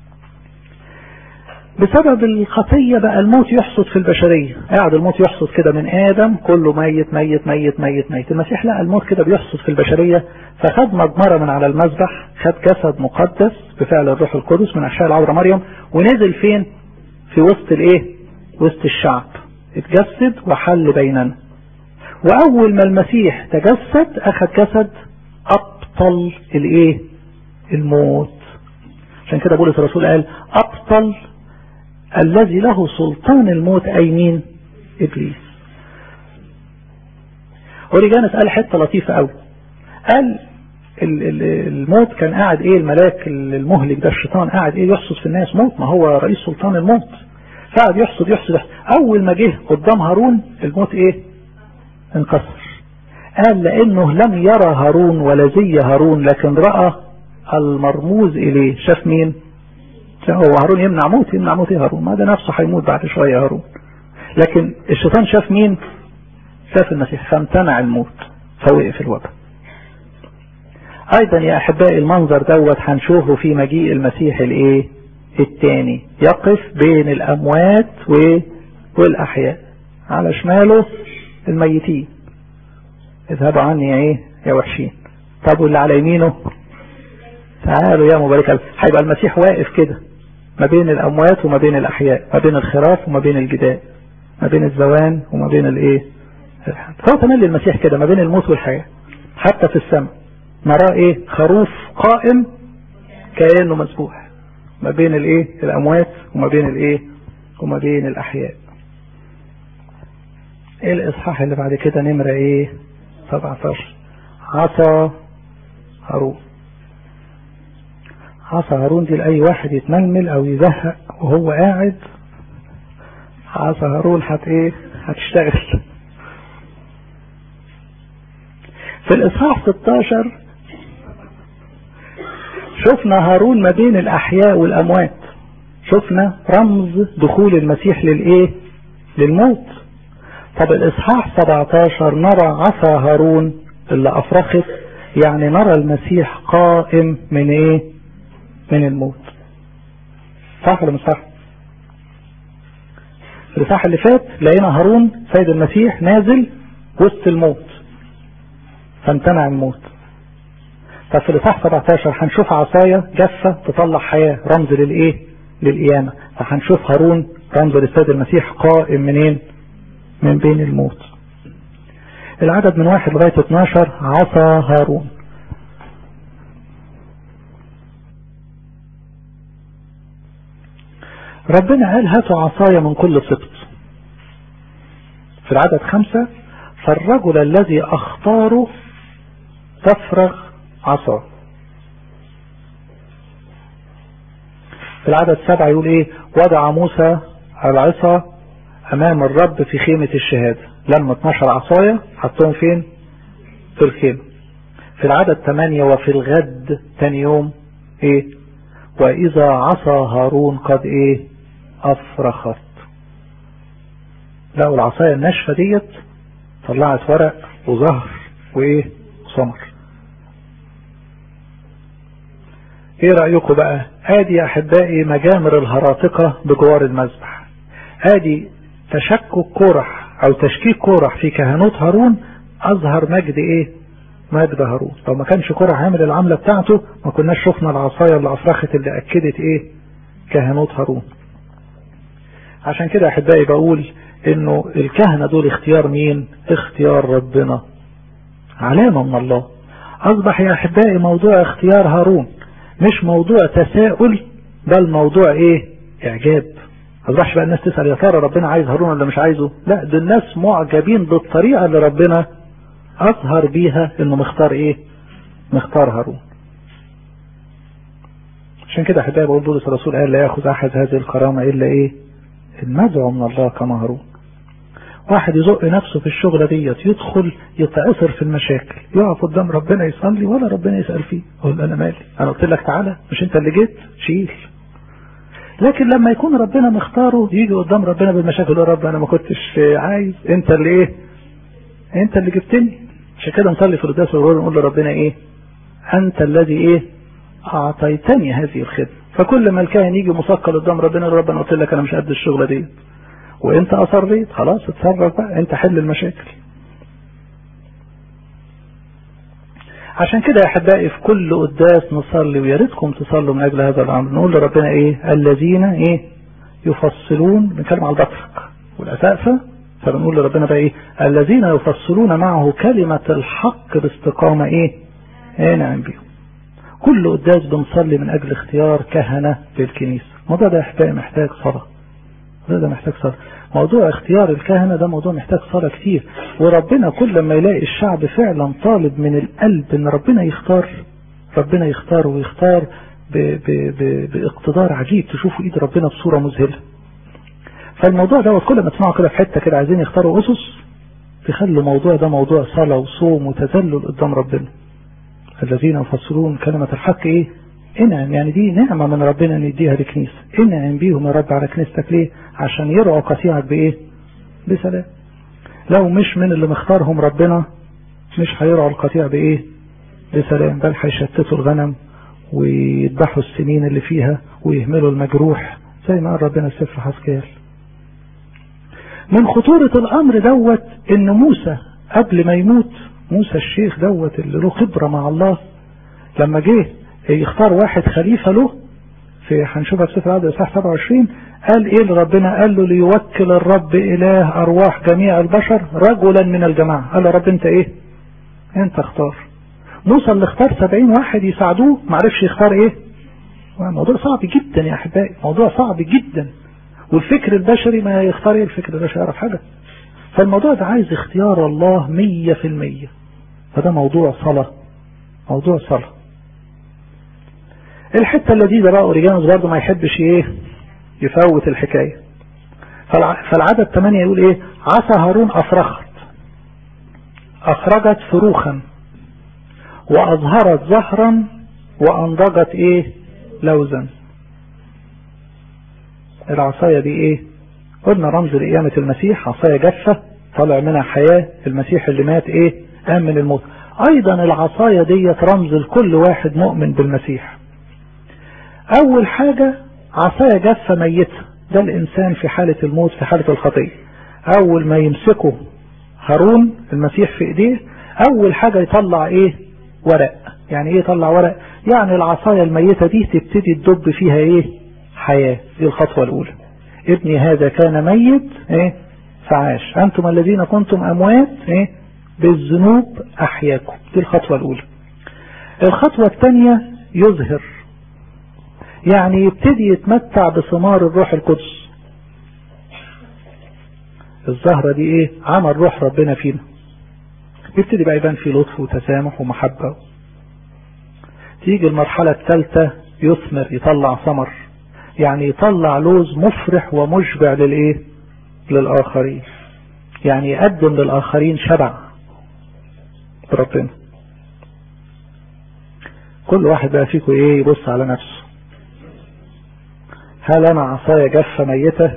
Speaker 1: بسبب الخطية بقى الموت يحصد في البشرية قاعد الموت يحصد كده من آدم كله ميت ميت ميت ميت ميت المسيح لا الموت كده بيحصد في البشرية فخد مجمرة من على المذبح خد جسد مقدس بفعل الروح القدس من أحشاء العذراء مريم ونزل فين في وسط الايه وسط الشعب اتجسد وحل بيننا واول ما المسيح تجسد اخذ جسد ابطل الايه الموت عشان كده بولس الرسول قال ابطل الذي له سلطان الموت اي مين ابليس اوريجانس قال حته لطيفه قوي قال الموت كان قاعد ايه الملاك المهلك ده الشيطان قاعد ايه يحصد في الناس موت ما هو رئيس سلطان الموت فقعد يحصد يحصد, يحصد. اول ما جه قدام هارون الموت ايه انكسر قال لانه لم يرى هارون ولا زي هارون لكن رأى المرموز اليه شاف مين هو هارون يمنع موت يمنع موت ايه هارون ما ده نفسه هيموت بعد شوية هارون لكن الشيطان شاف مين شاف المسيح فامتنع الموت فوقف الوباء ايضا يا احبائي المنظر دوت هنشوفه في مجيء المسيح الايه التاني يقف بين الاموات و... والاحياء على شماله الميتين اذهبوا عني يا ايه يا وحشين طب واللي على يمينه تعالوا يا مبارك هيبقى المسيح واقف كده ما بين الاموات وما بين الاحياء ما بين الخراف وما بين الجداء ما بين الزوان وما بين الايه هو تملي المسيح كده ما بين الموت والحياة حتى في السماء نراه ايه خروف قائم كأنه مسبوح ما بين الايه الاموات وما بين الايه وما بين الاحياء ايه الاصحاح اللي بعد كده نمرة ايه 17 عصا هارون عصا هارون دي لأي واحد يتململ او يزهق وهو قاعد عصا هارون هت ايه هتشتغل في الاصحاح 16 شفنا هارون ما بين الاحياء والاموات شفنا رمز دخول المسيح للايه للموت طب الاصحاح 17 نرى عصا هارون اللي افرخت يعني نرى المسيح قائم من ايه من الموت صح ولا مش صح في الاصحاح اللي فات لقينا هارون سيد المسيح نازل وسط الموت فامتنع الموت طب في الاصحاح 17 هنشوف عصاية جافة تطلع حياة رمز للايه للقيامة فهنشوف هارون رمز للسيد المسيح قائم منين من بين الموت العدد من واحد لغاية 12 عصا هارون ربنا قال هاتوا عصايا من كل سبط في العدد خمسة فالرجل الذي اختاره تفرغ عصا في العدد سبعة يقول ايه وضع موسى العصا امام الرب في خيمة الشهادة لما 12 عصاية حطهم فين في الخيمة في العدد 8 وفي الغد تاني يوم ايه واذا عصا هارون قد ايه افرخت لقوا العصاية الناشفة ديت طلعت ورق وزهر وايه وثمر ايه رأيكم بقى ادي يا احبائي مجامر الهراطقة بجوار المذبح ادي تشكك كورح او تشكيك كورح في كهنوت هارون اظهر مجد ايه مجد هارون لو ما كانش كورح عامل العملة بتاعته ما كناش شفنا العصاية اللي افرخت اللي اكدت ايه كهنوت هارون عشان كده احبائي بقول انه الكهنة دول اختيار مين اختيار ربنا علامة من الله اصبح يا احبائي موضوع اختيار هارون مش موضوع تساؤل بل موضوع ايه اعجاب ما اصبحش بقى الناس تسأل يا ترى ربنا عايز هارون ولا مش عايزه لا ده الناس معجبين بالطريقة اللي ربنا اظهر بيها انه مختار ايه مختار هارون عشان كده احبائي بقول بولس الرسول قال لا ياخذ احد هذه الكرامة الا ايه المدعو من الله كما هارون واحد يزق نفسه في الشغلة ديت يدخل يتعثر في المشاكل يقف قدام ربنا يصلي ولا ربنا يسأل فيه يقول انا مالي انا قلت لك تعالى مش انت اللي جيت شيل لكن لما يكون ربنا مختاره يجي قدام ربنا بالمشاكل يقول رب انا ما كنتش عايز انت اللي ايه انت اللي جبتني عشان كده نصلي في القداس ونقول لربنا ايه انت الذي ايه اعطيتني هذه الخدمه فكل ما الكاهن يجي مثقل قدام ربنا يقول رب انا قلت لك انا مش قد الشغله دي وانت اصريت خلاص اتصرف بقى انت حل المشاكل عشان كده يا احبائي في كل قداس نصلي ويا ريتكم تصلوا من اجل هذا الامر نقول لربنا ايه الذين ايه يفصلون بنتكلم على البطرق والاسقفه فبنقول لربنا بقى ايه الذين يفصلون معه كلمة الحق باستقامة ايه انعم بيهم كل قداس بنصلي من اجل اختيار كهنة للكنيسة الموضوع ده يحتاج محتاج صلاة ده, ده محتاج صلاة موضوع اختيار الكهنة ده موضوع محتاج صلاة كتير وربنا كل ما يلاقي الشعب فعلا طالب من القلب ان ربنا يختار ربنا يختار ويختار ب ب ب باقتدار عجيب تشوفوا ايد ربنا بصورة مذهلة فالموضوع دوت كل ما تسمعوا كده في حتة كده عايزين يختاروا اسس تخلوا الموضوع ده موضوع صلاة وصوم وتذلل قدام ربنا الذين يفسرون كلمة الحق ايه انعم يعني دي نعمة من ربنا ان يديها لكنيسة انعم بيهم يا رب على كنيستك ليه عشان يرعوا قطيعك بايه بسلام لو مش من اللي مختارهم ربنا مش هيرعوا القطيع بايه بسلام بل هيشتتوا الغنم ويذبحوا السنين اللي فيها ويهملوا المجروح زي ما قال ربنا في سفر حسكيال من خطورة الامر دوت ان موسى قبل ما يموت موسى الشيخ دوت اللي له خبرة مع الله لما جه يختار واحد خليفة له في هنشوفها في سفر العدد اصحاح 27 قال ايه لربنا قال له ليوكل الرب اله ارواح جميع البشر رجلا من الجماعة قال له رب انت ايه انت اختار موسى اللي اختار 70 واحد يساعدوه معرفش يختار ايه موضوع صعب جدا يا احبائي موضوع صعب جدا والفكر البشري ما يختار ايه الفكر البشري يعرف حاجة فالموضوع ده عايز اختيار الله مية في المية فده موضوع صلاة موضوع صلاة الحتة اللذيذة بقى اوريجانوس برضه ما يحبش ايه يفوت الحكاية فالعدد 8 يقول ايه عصا هارون افرخت اخرجت فروخا واظهرت زهرا وانضجت ايه لوزا العصاية دي ايه قلنا رمز لقيامة المسيح عصاية جافة طالع منها حياة المسيح اللي مات ايه قام من الموت ايضا العصاية ديت رمز لكل واحد مؤمن بالمسيح اول حاجة عصاية جافة ميتة ده الانسان في حالة الموت في حالة الخطية اول ما يمسكه هارون المسيح في ايديه اول حاجة يطلع ايه ورق يعني ايه يطلع ورق يعني العصاية الميتة دي تبتدي تدب فيها ايه حياة دي الخطوة الاولى ابني هذا كان ميت ايه فعاش انتم الذين كنتم اموات ايه بالذنوب احياكم دي الخطوة الاولى الخطوة الثانية يظهر يعني يبتدي يتمتع بثمار الروح القدس الزهرة دي ايه عمل روح ربنا فينا يبتدي بقى يبان فيه لطف وتسامح ومحبة تيجي المرحلة الثالثة يثمر يطلع ثمر يعني يطلع لوز مفرح ومشبع للايه للآخرين يعني يقدم للآخرين شبع بربنا كل واحد بقى فيكم ايه يبص على نفسه هل انا عصاية جافة ميتة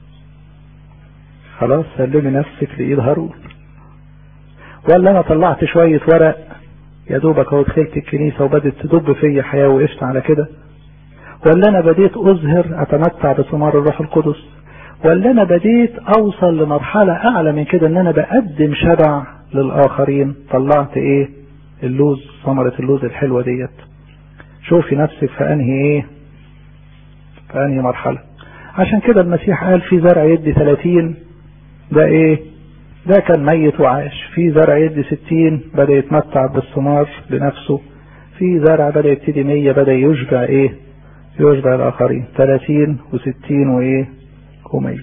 Speaker 1: خلاص سلمي نفسك لإيد هارون ولا انا طلعت شوية ورق يا دوبك اهو دخلت الكنيسة وبدت تدب فيا حياة وقفت على كده ولا انا بديت اظهر اتمتع بثمار الروح القدس ولا انا بديت اوصل لمرحلة اعلى من كده ان انا بقدم شبع للاخرين طلعت ايه اللوز ثمرة اللوز الحلوة ديت شوفي نفسك في انهي ايه في انهي مرحلة عشان كده المسيح قال في زرع يدي 30 ده ايه ده كان ميت وعاش في زرع يدي 60 بدأ يتمتع بالثمار لنفسه في زرع بدأ يبتدي 100 بدأ يشبع ايه يشبع الاخرين 30 و60 وايه و100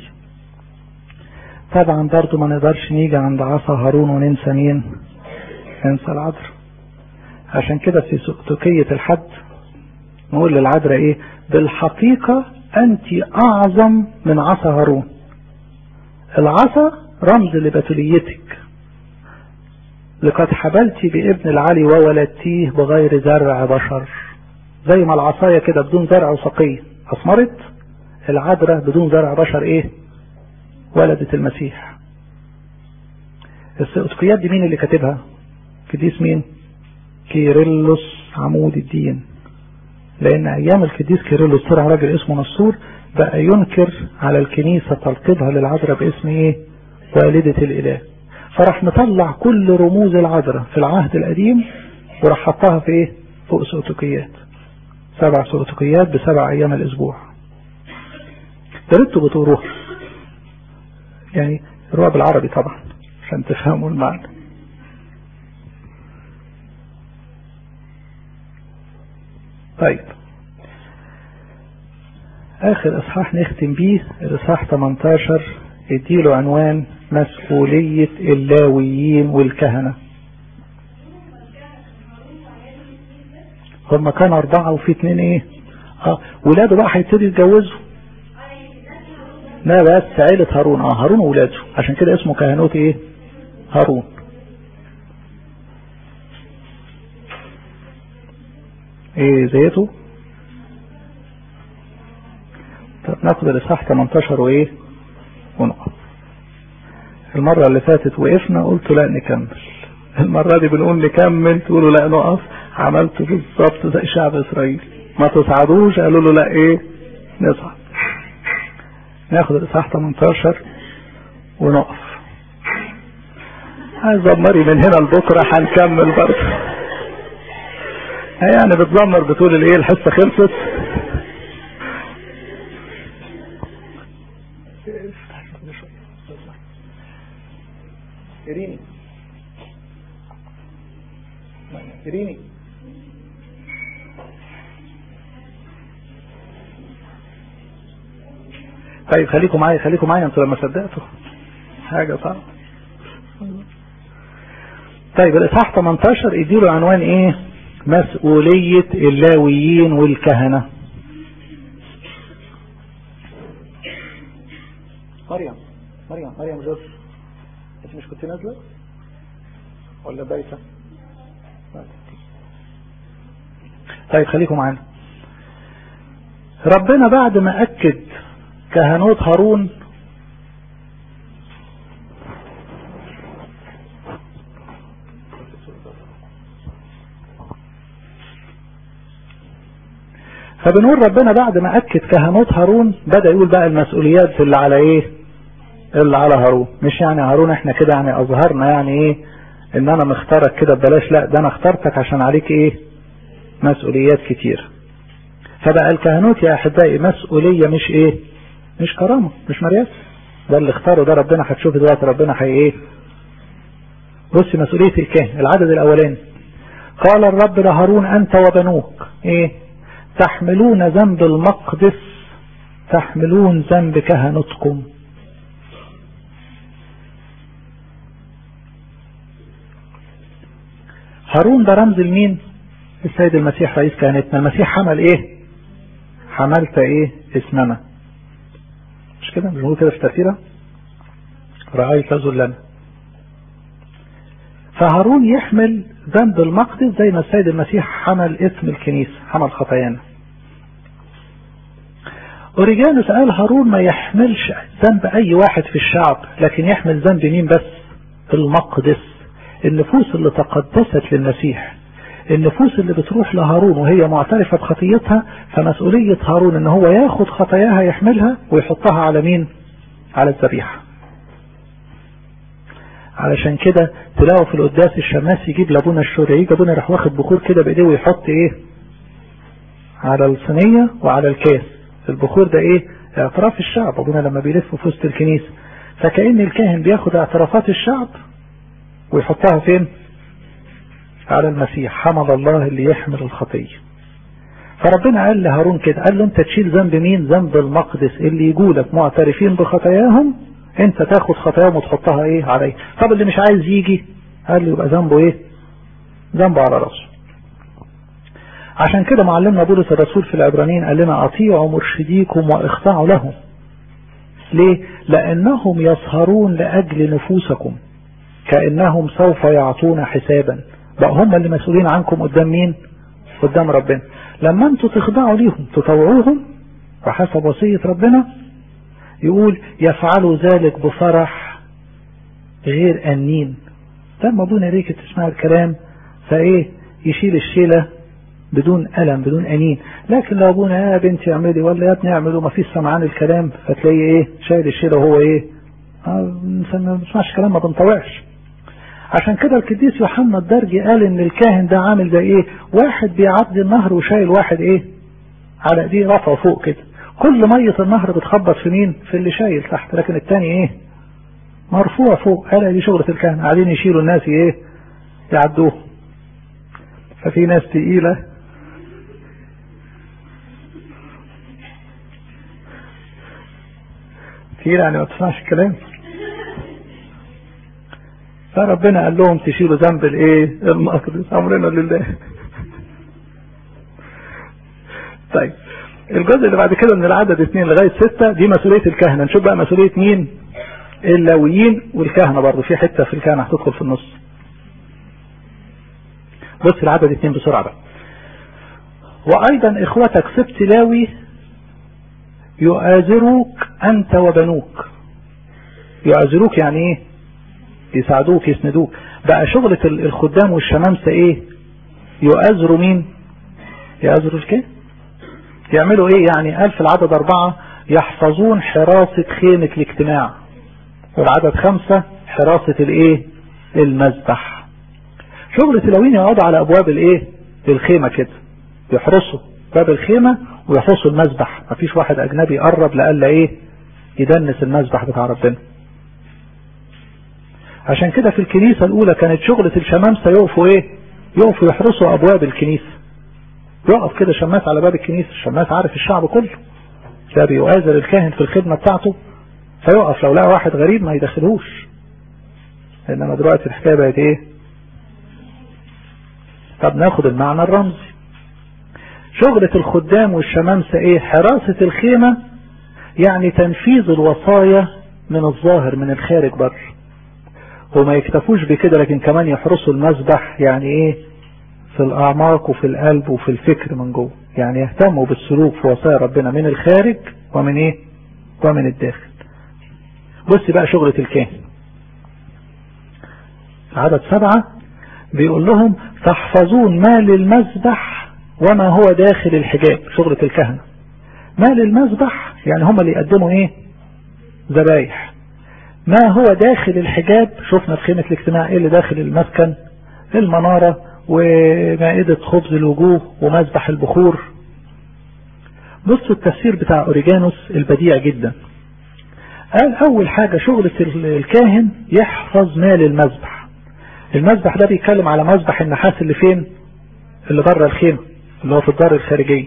Speaker 1: طبعا برضو ما نقدرش نيجي عند عصا هارون وننسى مين ننسى العذراء عشان كده في سؤتكية الحد نقول للعذراء ايه بالحقيقة انت اعظم من عصا هارون العصا رمز لبتوليتك لقد حبلت بابن العلي وولدتيه بغير زرع بشر زي ما العصاية كده بدون زرع وسقية اثمرت العذراء بدون زرع بشر ايه ولدت المسيح السؤتكيات دي مين اللي كاتبها قديس مين كيرلس عمود الدين لان ايام القديس كيرلس طلع راجل اسمه نصور بقى ينكر على الكنيسة تلقيبها للعذراء باسم ايه والدة الاله فراح مطلع كل رموز العذراء في العهد القديم وراح حطها في ايه فوق سؤتكيات سبع سؤتكيات بسبع ايام الاسبوع يا ريتوا بتقروها يعني روها بالعربي طبعا عشان تفهموا المعنى طيب اخر اصحاح نختم بيه الاصحاح 18 اديله عنوان مسؤولية اللاويين والكهنة هم كانوا اربعة وفي اتنين ايه اه ولاده بقى هيبتدوا يتجوزوا لا بس عيلة هارون اه هارون وولاده عشان كده اسمه كهنوت ايه هارون ايه زيته طب ناخد الاصحاح 18 وايه ونقف المرة اللي فاتت وقفنا قلت لا نكمل المرة دي بنقول نكمل تقولوا لا نقف عملت بالظبط زي شعب اسرائيل ما تصعدوش قالوا له لا ايه نصعد ناخد الاصحاح 18 ونقف هزمري من هنا لبكره هنكمل برضه يعني بتزمر بتقول الايه الحصه خلصت إريني إريني طيب خليكم معايا خليكم معايا انتوا لما صدقتوا حاجة صعبة طيب الإصحاح 18 اديله عنوان ايه مسؤولية اللاويين والكهنة مريم مريم مريم جوز انت مش كنت نازلة ولا بايتة طيب خليكم معانا ربنا بعد ما أكد كهنوت هارون فبنقول ربنا بعد ما أكد كهنوت هارون بدأ يقول بقى المسؤوليات اللي على ايه اللي على هارون مش يعني هارون احنا كده يعني اظهرنا يعني ايه ان انا مختارك كده ببلاش لا ده انا اخترتك عشان عليك ايه مسؤوليات كتير فبقى الكهنوت يا احبائي مسؤولية مش ايه مش كرامة مش مرياسة ده اللي اختاره ده ربنا هتشوف دلوقتي ربنا هي ايه بصي مسؤولية الكاهن العدد الاولاني قال الرب لهارون انت وبنوك ايه تحملون ذنب المقدس تحملون ذنب كهنتكم هارون ده رمز لمين السيد المسيح رئيس كهنتنا المسيح حمل ايه حملت ايه اسمنا مش كده مش بنقول كده في تفسيرها رأيت ذلنا فهارون يحمل ذنب المقدس زي ما السيد المسيح حمل اسم الكنيسة حمل خطايانا اوريجانوس قال هارون ما يحملش ذنب اي واحد في الشعب لكن يحمل ذنب مين بس المقدس النفوس اللي تقدست للمسيح النفوس اللي بتروح لهارون وهي معترفة بخطيتها فمسؤولية هارون ان هو ياخد خطاياها يحملها ويحطها على مين على الذبيحة علشان كده تلاقوا في القداس الشماس يجيب لابونا الشورى يجي ابونا يروح واخد بخور كده بايديه ويحط ايه على الصينية وعلى الكاس البخور ده ايه اعتراف الشعب ابونا لما بيلف في وسط الكنيسة فكأن الكاهن بياخد اعترافات الشعب ويحطها فين على المسيح حمل الله اللي يحمل الخطية فربنا قال لهارون كده قال له انت تشيل ذنب مين ذنب المقدس اللي يقولك معترفين بخطاياهم انت تاخد خطاياهم وتحطها ايه عليه طب اللي مش عايز يجي قال له يبقى ذنبه ايه ذنبه على راسه عشان كده معلمنا بولس الرسول في العبرانيين قال لنا اطيعوا مرشديكم واخضعوا لهم ليه لانهم يسهرون لاجل نفوسكم كانهم سوف يعطون حسابا بقى هم اللي مسؤولين عنكم قدام مين قدام ربنا لما انتوا تخضعوا ليهم تطوعوهم وحسب وصية ربنا يقول يفعلوا ذلك بفرح غير أنين لما ابونا ريك تسمع الكلام فايه يشيل الشيلة بدون ألم بدون أنين لكن لو ابونا يا بنتي اعملي ولا يا ابني اعملوا ما فيش سمعان الكلام فتلاقيه ايه شايل الشيلة وهو ايه ما بنسمعش كلام ما بنطوعش عشان كده القديس يوحنا الدرجي قال ان الكاهن ده عامل زي ايه واحد بيعدي النهر وشايل واحد ايه على ايديه رفعه فوق كده كل مية النهر بتخبط في مين في اللي شايل تحت لكن التاني ايه مرفوع فوق قال دي شغلة الكاهن قاعدين يشيلوا الناس ايه يعدوه ففي ناس تقيلة كتير يعني ما تسمعش الكلام فربنا قال لهم تشيلوا ذنب الايه المقدس امرنا لله طيب الجزء اللي بعد كده من العدد اثنين لغاية ستة دي مسؤولية الكهنة نشوف بقى مسؤولية مين اللاويين والكهنة برضه في حتة في الكهنة هتدخل في النص بص العدد اثنين بسرعة بقى وايضا اخوتك سبت لاوي يؤازروك انت وبنوك يؤازروك يعني ايه يساعدوك يسندوك بقى شغلة الخدام والشمامسة ايه يؤازروا مين يؤازروا الكيه يعملوا ايه يعني قال في العدد اربعة يحفظون حراسة خيمة الاجتماع والعدد خمسة حراسة الايه المذبح شغلة اللاويين يقعدوا على ابواب الايه الخيمة كده يحرسوا باب الخيمة ويحرسوا المذبح مفيش واحد اجنبي يقرب لألا ايه يدنس المذبح بتاع ربنا عشان كده في الكنيسة الاولى كانت شغلة الشمامسة يقفوا ايه يقفوا يحرسوا ابواب الكنيسة يقف كده شماس على باب الكنيسة الشماس عارف الشعب كله ده بيؤازر الكاهن في الخدمة بتاعته فيقف لو لقى واحد غريب ما يدخلهوش انما دلوقتي الحكاية بقت ايه طب ناخد المعنى الرمزي شغلة الخدام والشمامسة ايه حراسة الخيمة يعني تنفيذ الوصايا من الظاهر من الخارج بر وما يكتفوش بكده لكن كمان يحرسوا المذبح يعني ايه في الاعماق وفي القلب وفي الفكر من جوه يعني يهتموا بالسلوك في وصايا ربنا من الخارج ومن ايه ومن الداخل بص بقى شغلة الكاهن عدد سبعة بيقول لهم تحفظون ما للمذبح وما هو داخل الحجاب شغلة الكهنة ما للمذبح يعني هم اللي يقدموا ايه ذبايح ما هو داخل الحجاب شفنا في خيمة الاجتماع ايه اللي داخل المسكن المنارة ومائدة خبز الوجوه ومذبح البخور بصوا التفسير بتاع اوريجانوس البديع جدا قال اول حاجة شغلة الكاهن يحفظ مال المذبح المذبح ده بيتكلم على مذبح النحاس اللي فين اللي بره الخيمة اللي هو في الدار الخارجية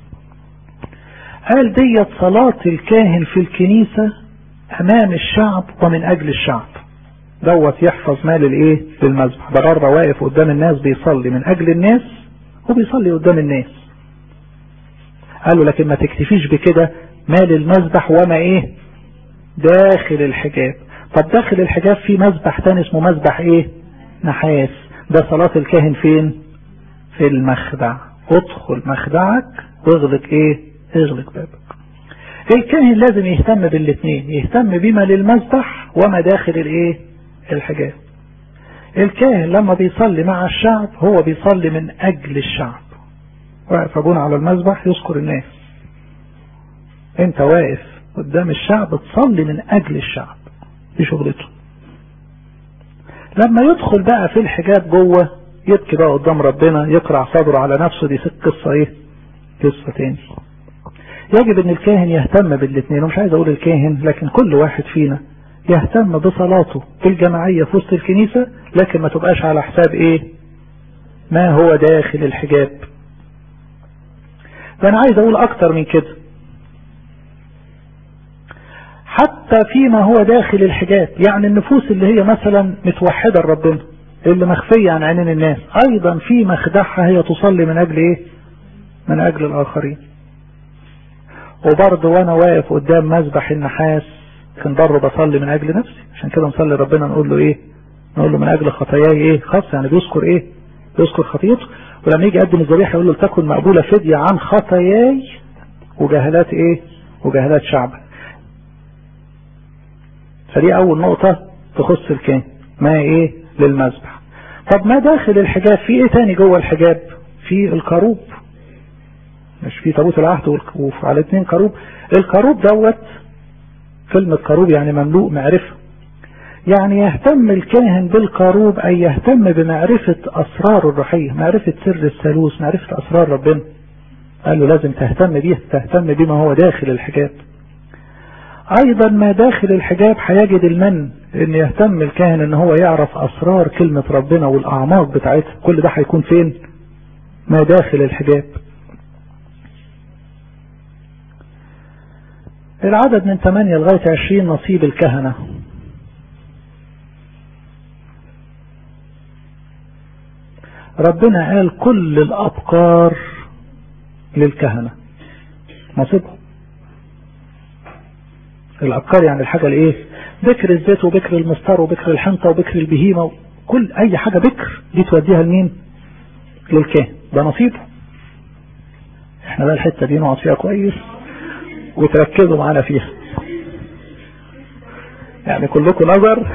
Speaker 1: قال ديت صلاة الكاهن في الكنيسة امام الشعب ومن اجل الشعب دوت يحفظ مال الايه للمذبح ده بره واقف قدام الناس بيصلي من اجل الناس وبيصلي قدام الناس قالوا لكن ما تكتفيش بكده مال المذبح وما ايه داخل الحجاب طب داخل الحجاب في مذبح تاني اسمه مذبح ايه نحاس ده صلاة الكاهن فين في المخدع ادخل مخدعك واغلق ايه اغلق بابك الكاهن لازم يهتم بالاثنين يهتم بما للمذبح وما داخل الايه الحجاب الكاهن لما بيصلي مع الشعب هو بيصلي من اجل الشعب واقف ابونا على المذبح يذكر الناس انت واقف قدام الشعب تصلي من اجل الشعب دي شغلته لما يدخل بقى في الحجاب جوه يبكي بقى قدام ربنا يقرع صدره على نفسه دي قصة ايه قصة تاني يجب ان الكاهن يهتم بالاثنين ومش عايز اقول الكاهن لكن كل واحد فينا يهتم بصلاته الجماعية في وسط الكنيسة لكن ما تبقاش على حساب ايه ما هو داخل الحجاب فانا عايز اقول اكتر من كده حتى فيما هو داخل الحجاب يعني النفوس اللي هي مثلا متوحدة لربنا اللي مخفية عن عينين الناس ايضا في مخدعها هي تصلي من اجل ايه من اجل الاخرين وبرضه وانا واقف قدام مذبح النحاس كان برضه بصلي من اجل نفسي عشان كده نصلي ربنا نقول له ايه نقول له من اجل خطاياي ايه خاص يعني بيذكر ايه بيذكر خطيته ولما يجي يقدم الذبيحه يقول له تكن مقبوله فديه عن خطاياي وجهالات ايه وجهالات شعبك فدي اول نقطه تخص الكاهن ما ايه للمذبح طب ما داخل الحجاب في ايه تاني جوه الحجاب في الكروب مش في تابوت العهد وعلى اتنين كروب الكروب دوت كلمة كروب يعني مملوء معرفة يعني يهتم الكاهن بالكروب أي يهتم بمعرفة أسرار الروحية معرفة سر الثالوث معرفة أسرار ربنا قال له لازم تهتم بيه تهتم بما هو داخل الحجاب أيضا ما داخل الحجاب هيجد المن إن يهتم الكاهن إن هو يعرف أسرار كلمة ربنا والأعماق بتاعتها كل ده هيكون فين ما داخل الحجاب العدد من 8 لغاية 20 نصيب الكهنة ربنا قال كل الأبقار للكهنة نصيبهم الأبقار يعني الحاجة الايه بكر الزيت وبكر المستار وبكر الحنطة وبكر البهيمة كل أي حاجة بكر دي توديها لمين للكاهن ده نصيبه احنا بقى الحتة دي نقعد فيها كويس وتركزوا معانا فيها يعني كلكم نظر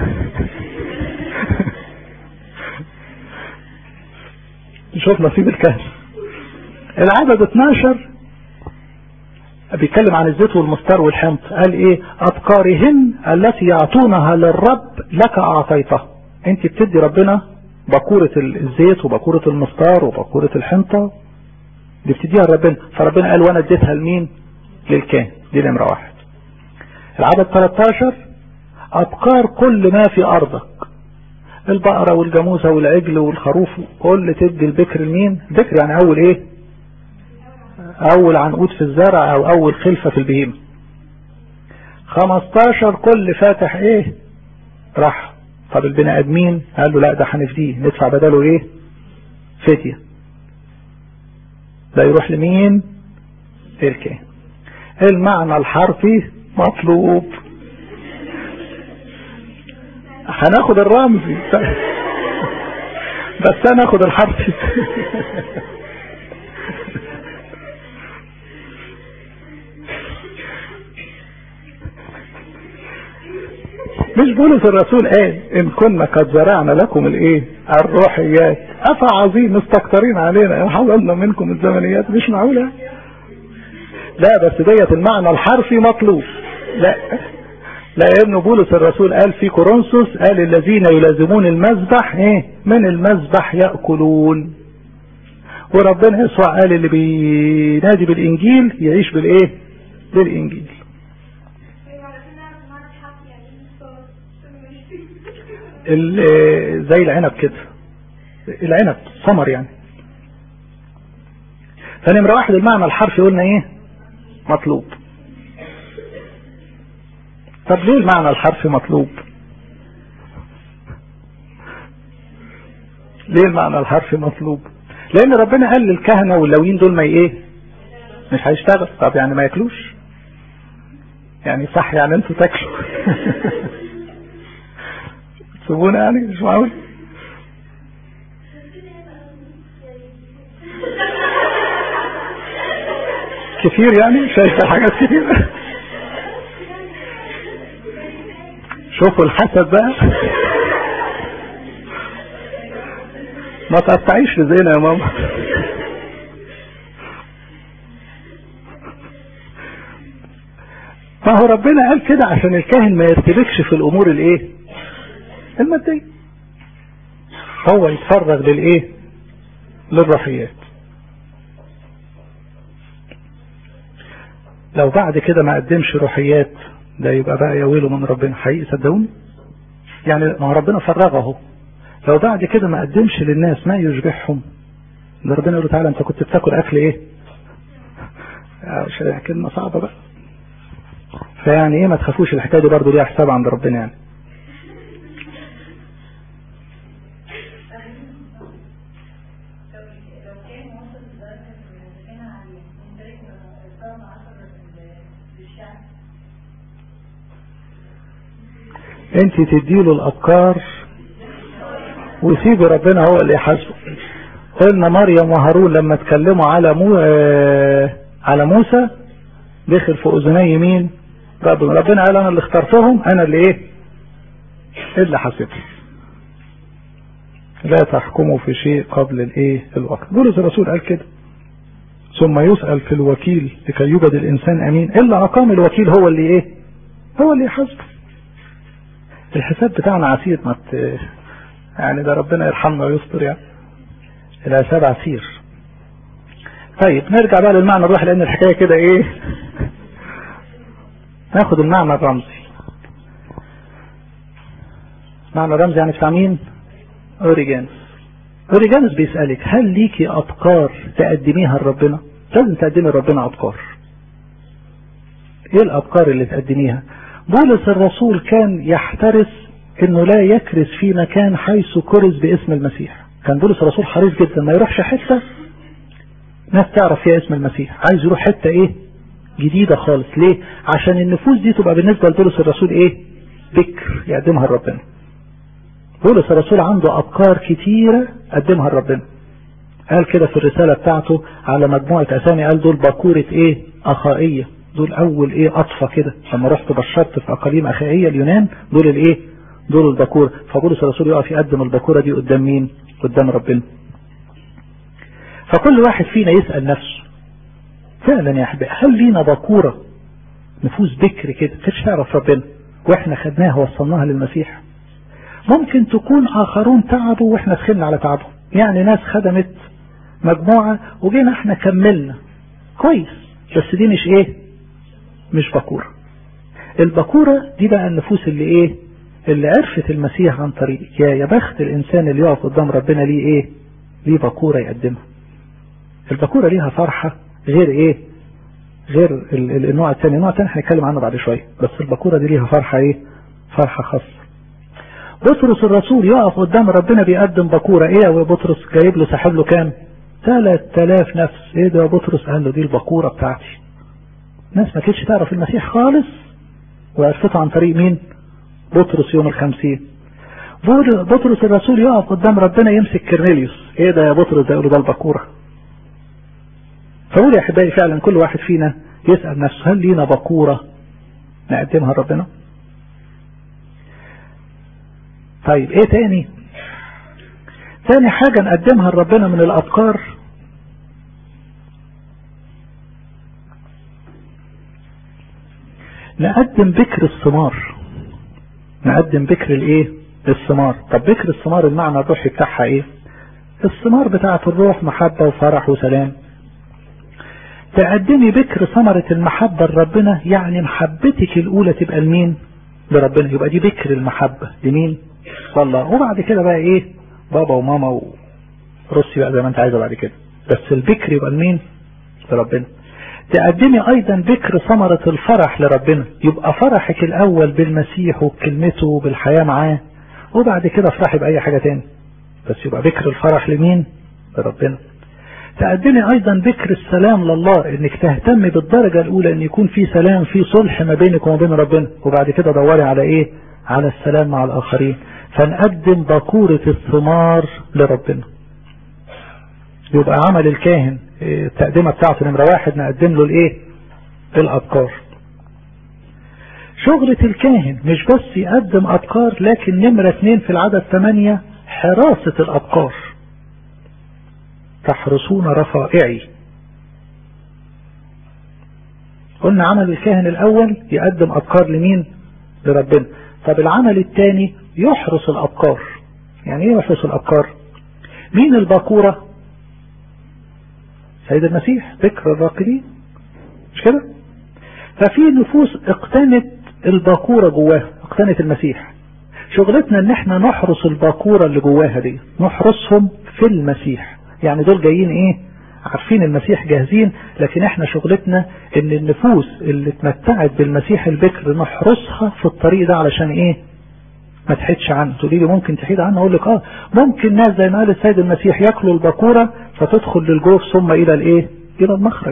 Speaker 1: نشوف نصيب الكهن العدد 12 بيتكلم عن الزيت والمستار والحمض قال ايه ابقارهن التي يعطونها للرب لك اعطيتها انت بتدي ربنا بكورة الزيت وبكورة المستار وبكورة الحنطة دي بتديها لربنا فربنا قال وانا اديتها لمين للكاهن دي نمرة واحد العدد 13 ابقار كل ما في ارضك البقرة والجاموسة والعجل والخروف كل تدي البكر لمين بكر يعني اول ايه اول عنقود في الزرع او اول خلفة في البهيمة 15 كل فاتح ايه راح طب البني ادمين قال له لا ده هنفديه ندفع بداله ايه فدية ده يروح لمين الكاهن المعنى الحرفي مطلوب هناخد الرمزي بس انا اخد الحرفي مش بولس الرسول قال ان كنا قد زرعنا لكم الايه الروحيات افا عظيم مستكترين علينا حولنا منكم الزمنيات مش معقوله لا بس ديت المعنى الحرفي مطلوب لا لان بولس الرسول قال في كورنثوس قال الذين يلازمون المذبح ايه من المذبح ياكلون وربنا يسوع قال اللي بينادي بالانجيل يعيش بالايه بالانجيل زي العنب كده العنب ثمر يعني فنمرة واحد المعنى الحرفي قلنا ايه مطلوب طب ليه المعنى الحرفي مطلوب ليه المعنى الحرفي مطلوب لان ربنا قال للكهنة واللويين دول ما ايه مش هيشتغل طب يعني ما ياكلوش يعني صح يعني انتوا تاكلوا تسيبونا يعني مش معقول كتير يعني شايف حاجات كتير شوفوا الحسد بقى ما تقطعيش لزينا يا ماما ما هو ربنا قال كده عشان الكاهن ما يرتبكش في الامور الايه المادية هو يتفرغ للايه للرفيات لو بعد كده ما قدمش روحيات ده يبقى بقى يا ويله من ربنا حقيقي صدقوني يعني ما هو ربنا فرغه لو بعد كده ما قدمش للناس ما يشبعهم ده ربنا يقول له تعالى انت كنت بتاكل اكل ايه كلمة صعبة بقى فيعني ايه ما تخافوش الحكاية دي برضه ليها حساب عند ربنا يعني انت تديله الافكار وسيبي ربنا هو اللي يحاسبه قلنا مريم وهارون لما اتكلموا على مو... آه... على موسى دخل في اذني مين ربنا ربنا قال انا اللي اخترتهم انا اللي ايه اللي حاسبهم لا تحكموا في شيء قبل الايه الوقت بولس الرسول قال كده ثم يسأل في الوكيل لكي يوجد الانسان امين الا اقام الوكيل هو اللي ايه هو اللي يحاسبه الحساب بتاعنا عسير ما مت... يعني ده ربنا يرحمنا ويستر يعني الحساب عسير طيب نرجع بقى للمعنى الروحي لان الحكايه كده ايه ناخد المعنى الرمزي معنى الرمزي يعني بتاع مين اوريجانس اوريجانس بيسألك هل ليكي ابقار تقدميها لربنا لازم تقدمي لربنا ابقار ايه الابكار اللي تقدميها بولس الرسول كان يحترس انه لا يكرز في مكان حيث كرز باسم المسيح كان بولس الرسول حريص جدا ما يروحش حته ناس تعرف فيها اسم المسيح عايز يروح حته ايه جديده خالص ليه عشان النفوس دي تبقى بالنسبه لبولس الرسول ايه بكر يقدمها لربنا بولس الرسول عنده افكار كتيره قدمها لربنا قال كده في الرساله بتاعته على مجموعه اسامي قال دول باكوره ايه اخائيه دول اول ايه اطفى كده لما رحت بشرت في اقاليم اخائيه اليونان دول الايه دول الباكوره فبولس الرسول يقف يقدم الباكوره دي قدام مين قدام ربنا فكل واحد فينا يسأل نفسه فعلا يا احبائي هل لينا باكوره نفوس بكر كده كانش تعرف ربنا واحنا خدناها ووصلناها للمسيح ممكن تكون اخرون تعبوا واحنا دخلنا على تعبهم يعني ناس خدمت مجموعة وجينا احنا كملنا كويس بس دي مش ايه مش باكورة الباكورة دي بقى النفوس اللي ايه اللي عرفت المسيح عن طريق يا يا بخت الانسان اللي يقف قدام ربنا ليه ايه ليه باكورة يقدمها الباكورة ليها فرحة غير ايه غير النوع الثاني النوع الثاني هنتكلم عنه بعد شوية بس الباكورة دي ليها فرحة ايه فرحة خاصة بطرس الرسول يقف قدام ربنا بيقدم باكورة ايه يا بطرس جايب له ساحب له كام 3000 نفس ايه ده يا بطرس قال له دي الباكورة بتاعتي ناس ما كانتش تعرف المسيح خالص وعرفته عن طريق مين بطرس يوم الخمسين بطرس الرسول يقف قدام ربنا يمسك كرنيليوس ايه ده يا بطرس ده يقول ده الباكورة فقول يا احبائي فعلا كل واحد فينا يسأل نفسه هل لينا باكورة نقدمها لربنا طيب ايه تاني تاني حاجة نقدمها لربنا من الافكار نقدم بكر الثمار نقدم بكر الايه الثمار طب بكر الثمار المعنى الروحي بتاعها ايه الثمار بتاعة الروح محبة وفرح وسلام تقدمي بكر ثمرة المحبة لربنا يعني محبتك الأولى تبقى لمين؟ لربنا يبقى دي بكر المحبة لمين؟ صلى وبعد كده بقى إيه؟ بابا وماما ورصي بقى زي ما أنت عايزة بعد كده بس البكر يبقى لمين؟ لربنا تقدمي أيضا بكر ثمرة الفرح لربنا يبقى فرحك الأول بالمسيح وبكلمته وبالحياة معاه وبعد كده افرحي بأي حاجة تاني بس يبقى بكر الفرح لمين؟ لربنا تقدمي ايضا ذكر السلام لله انك تهتمي بالدرجة الاولى ان يكون في سلام في صلح ما بينك وما بين ربنا وبعد كده دوري على ايه على السلام مع الاخرين فنقدم باكورة الثمار لربنا يبقى عمل الكاهن التقدمة بتاعته نمرة واحد نقدم له الايه الابكار شغلة الكاهن مش بس يقدم ابكار لكن نمرة اتنين في العدد ثمانية حراسة الابكار تحرسون رفائعي قلنا عمل الكاهن الاول يقدم ابكار لمين لربنا طب العمل الثاني يحرس الابكار يعني ايه يحرس الابكار مين الباكورة سيد المسيح ذكر الراقدين مش كده ففي نفوس اقتنت الباكورة جواها اقتنت المسيح شغلتنا ان احنا نحرس الباكورة اللي جواها دي نحرسهم في المسيح يعني دول جايين ايه عارفين المسيح جاهزين لكن احنا شغلتنا ان النفوس اللي اتمتعت بالمسيح البكر نحرسها في الطريق ده علشان ايه ما تحيدش عنه تقولي لي ممكن تحيد عنه اقول لك اه ممكن ناس زي ما قال السيد المسيح ياكلوا الباكوره فتدخل للجوف ثم الى الايه الى المخرج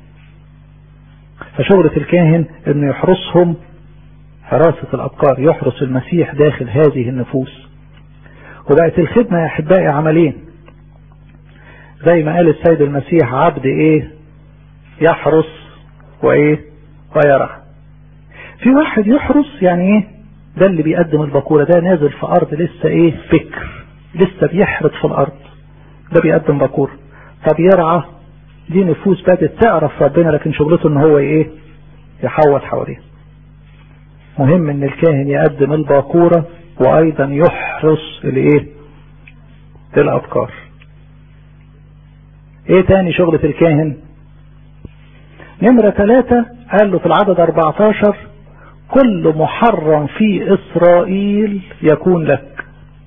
Speaker 1: فشغلة الكاهن انه يحرسهم حراسة الابكار يحرس المسيح داخل هذه النفوس وبقت الخدمة يا احبائي عملين زي ما قال السيد المسيح عبد ايه يحرس وايه ويرى في واحد يحرس يعني ايه ده اللي بيقدم البكورة ده نازل في ارض لسه ايه فكر لسه بيحرط في الارض ده بيقدم بكورة طب يرعى دي نفوس بدأت تعرف ربنا لكن شغلته ان هو ايه يحوط حواليه مهم ان الكاهن يقدم الباكورة وايضا يحرس الايه الابكار ايه تاني شغلة الكاهن نمرة ثلاثة قال له في العدد 14 كل محرم في اسرائيل يكون لك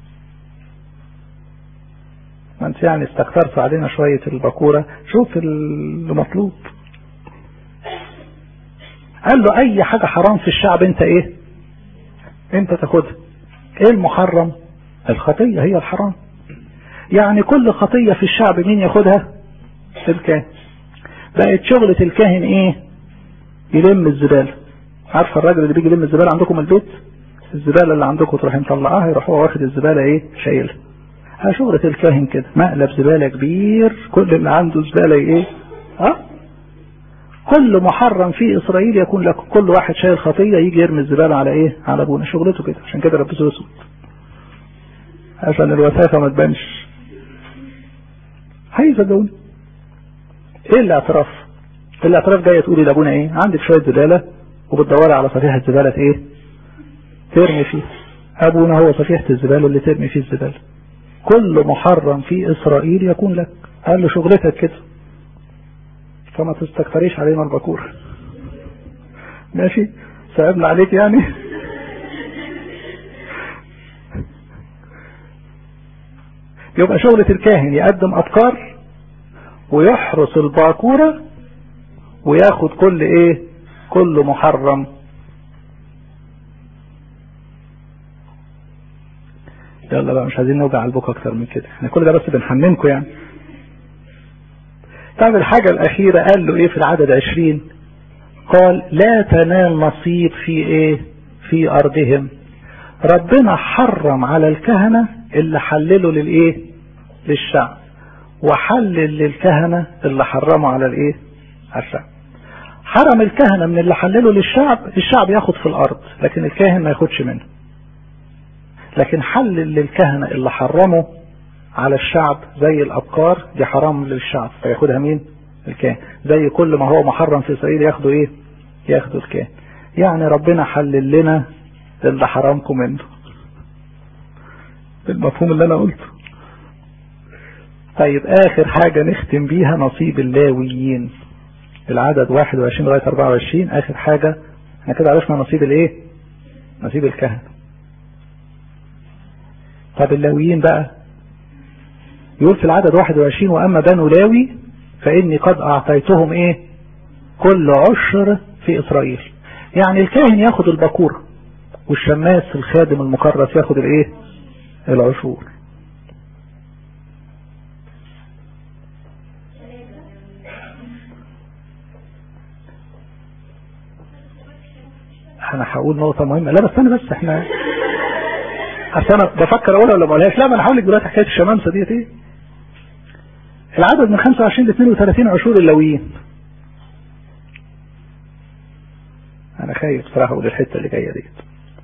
Speaker 1: ما انت يعني استكثرت علينا شوية البكورة شوف المطلوب قال له اي حاجة حرام في الشعب انت ايه انت تاخدها ايه المحرم الخطية هي الحرام يعني كل خطية في الشعب مين ياخدها الكاهن بقت شغلة الكاهن ايه يلم الزبالة عارفة الراجل اللي بيجي يلم الزبالة عندكم البيت الزبالة اللي عندكم تروح مطلعاها يروح هو واخد الزبالة ايه شايلها شغلة الكاهن كده مقلب زبالة كبير كل اللي عنده زبالة ايه اه كل محرم في اسرائيل يكون لك كل واحد شايل خطية يجي يرمي الزبالة على ايه على ابونا شغلته كده عشان كده لبسه اسود عشان الوساخة ما تبانش هيصدقوني ايه الاعتراف الاعتراف جاية تقولي لابونا ايه عندك شوية زبالة وبتدوري على صفيحة زبالة ايه ترمي فيه ابونا هو صفيحة الزبالة اللي ترمي فيه الزبالة كل محرم في اسرائيل يكون لك قال له شغلتك كده فما تستكتريش علينا البكور ماشي صعبنا عليك يعني يبقى شغلة الكاهن يقدم افكار ويحرس الباكورة وياخد كل ايه كل محرم يلا بقى مش عايزين نوجع البوك اكتر من كده احنا كل ده بس بنحممكم يعني طب الحاجة الاخيرة قال له ايه في العدد عشرين قال لا تنال نصيب في ايه في ارضهم ربنا حرم على الكهنة اللي حللوا للايه للشعب وحلل للكهنة اللي حرموا على الايه على الشعب حرم الكهنة من اللي حللوا للشعب الشعب ياخد في الارض لكن الكاهن ما ياخدش منه لكن حلل للكهنة اللي حرموا على الشعب زي الابقار دي حرام للشعب فياخدها مين الكاهن زي كل ما هو محرم في اسرائيل ياخدوا ايه ياخدوا الكاهن يعني ربنا حلل لنا اللي حرامكم منه بالمفهوم اللي انا قلته طيب اخر حاجة نختم بيها نصيب اللاويين العدد 21 لغاية 24 اخر حاجة احنا كده عرفنا نصيب الايه نصيب الكهنة طب اللاويين بقى يقول في العدد 21 واما بنو لاوي فاني قد اعطيتهم ايه كل عشر في اسرائيل يعني الكاهن ياخد البكور والشماس الخادم المكرس ياخد الايه العشور انا هقول نقطة مهمة لا بس انا بس احنا اصل انا بفكر اقولها ولا ما اقولهاش لا ما انا هقول لك دلوقتي حكايه الشمامسه ديت ايه العدد من 25 ل 32 عشور اللويين انا خايف بصراحه اقول الحته اللي جايه ديت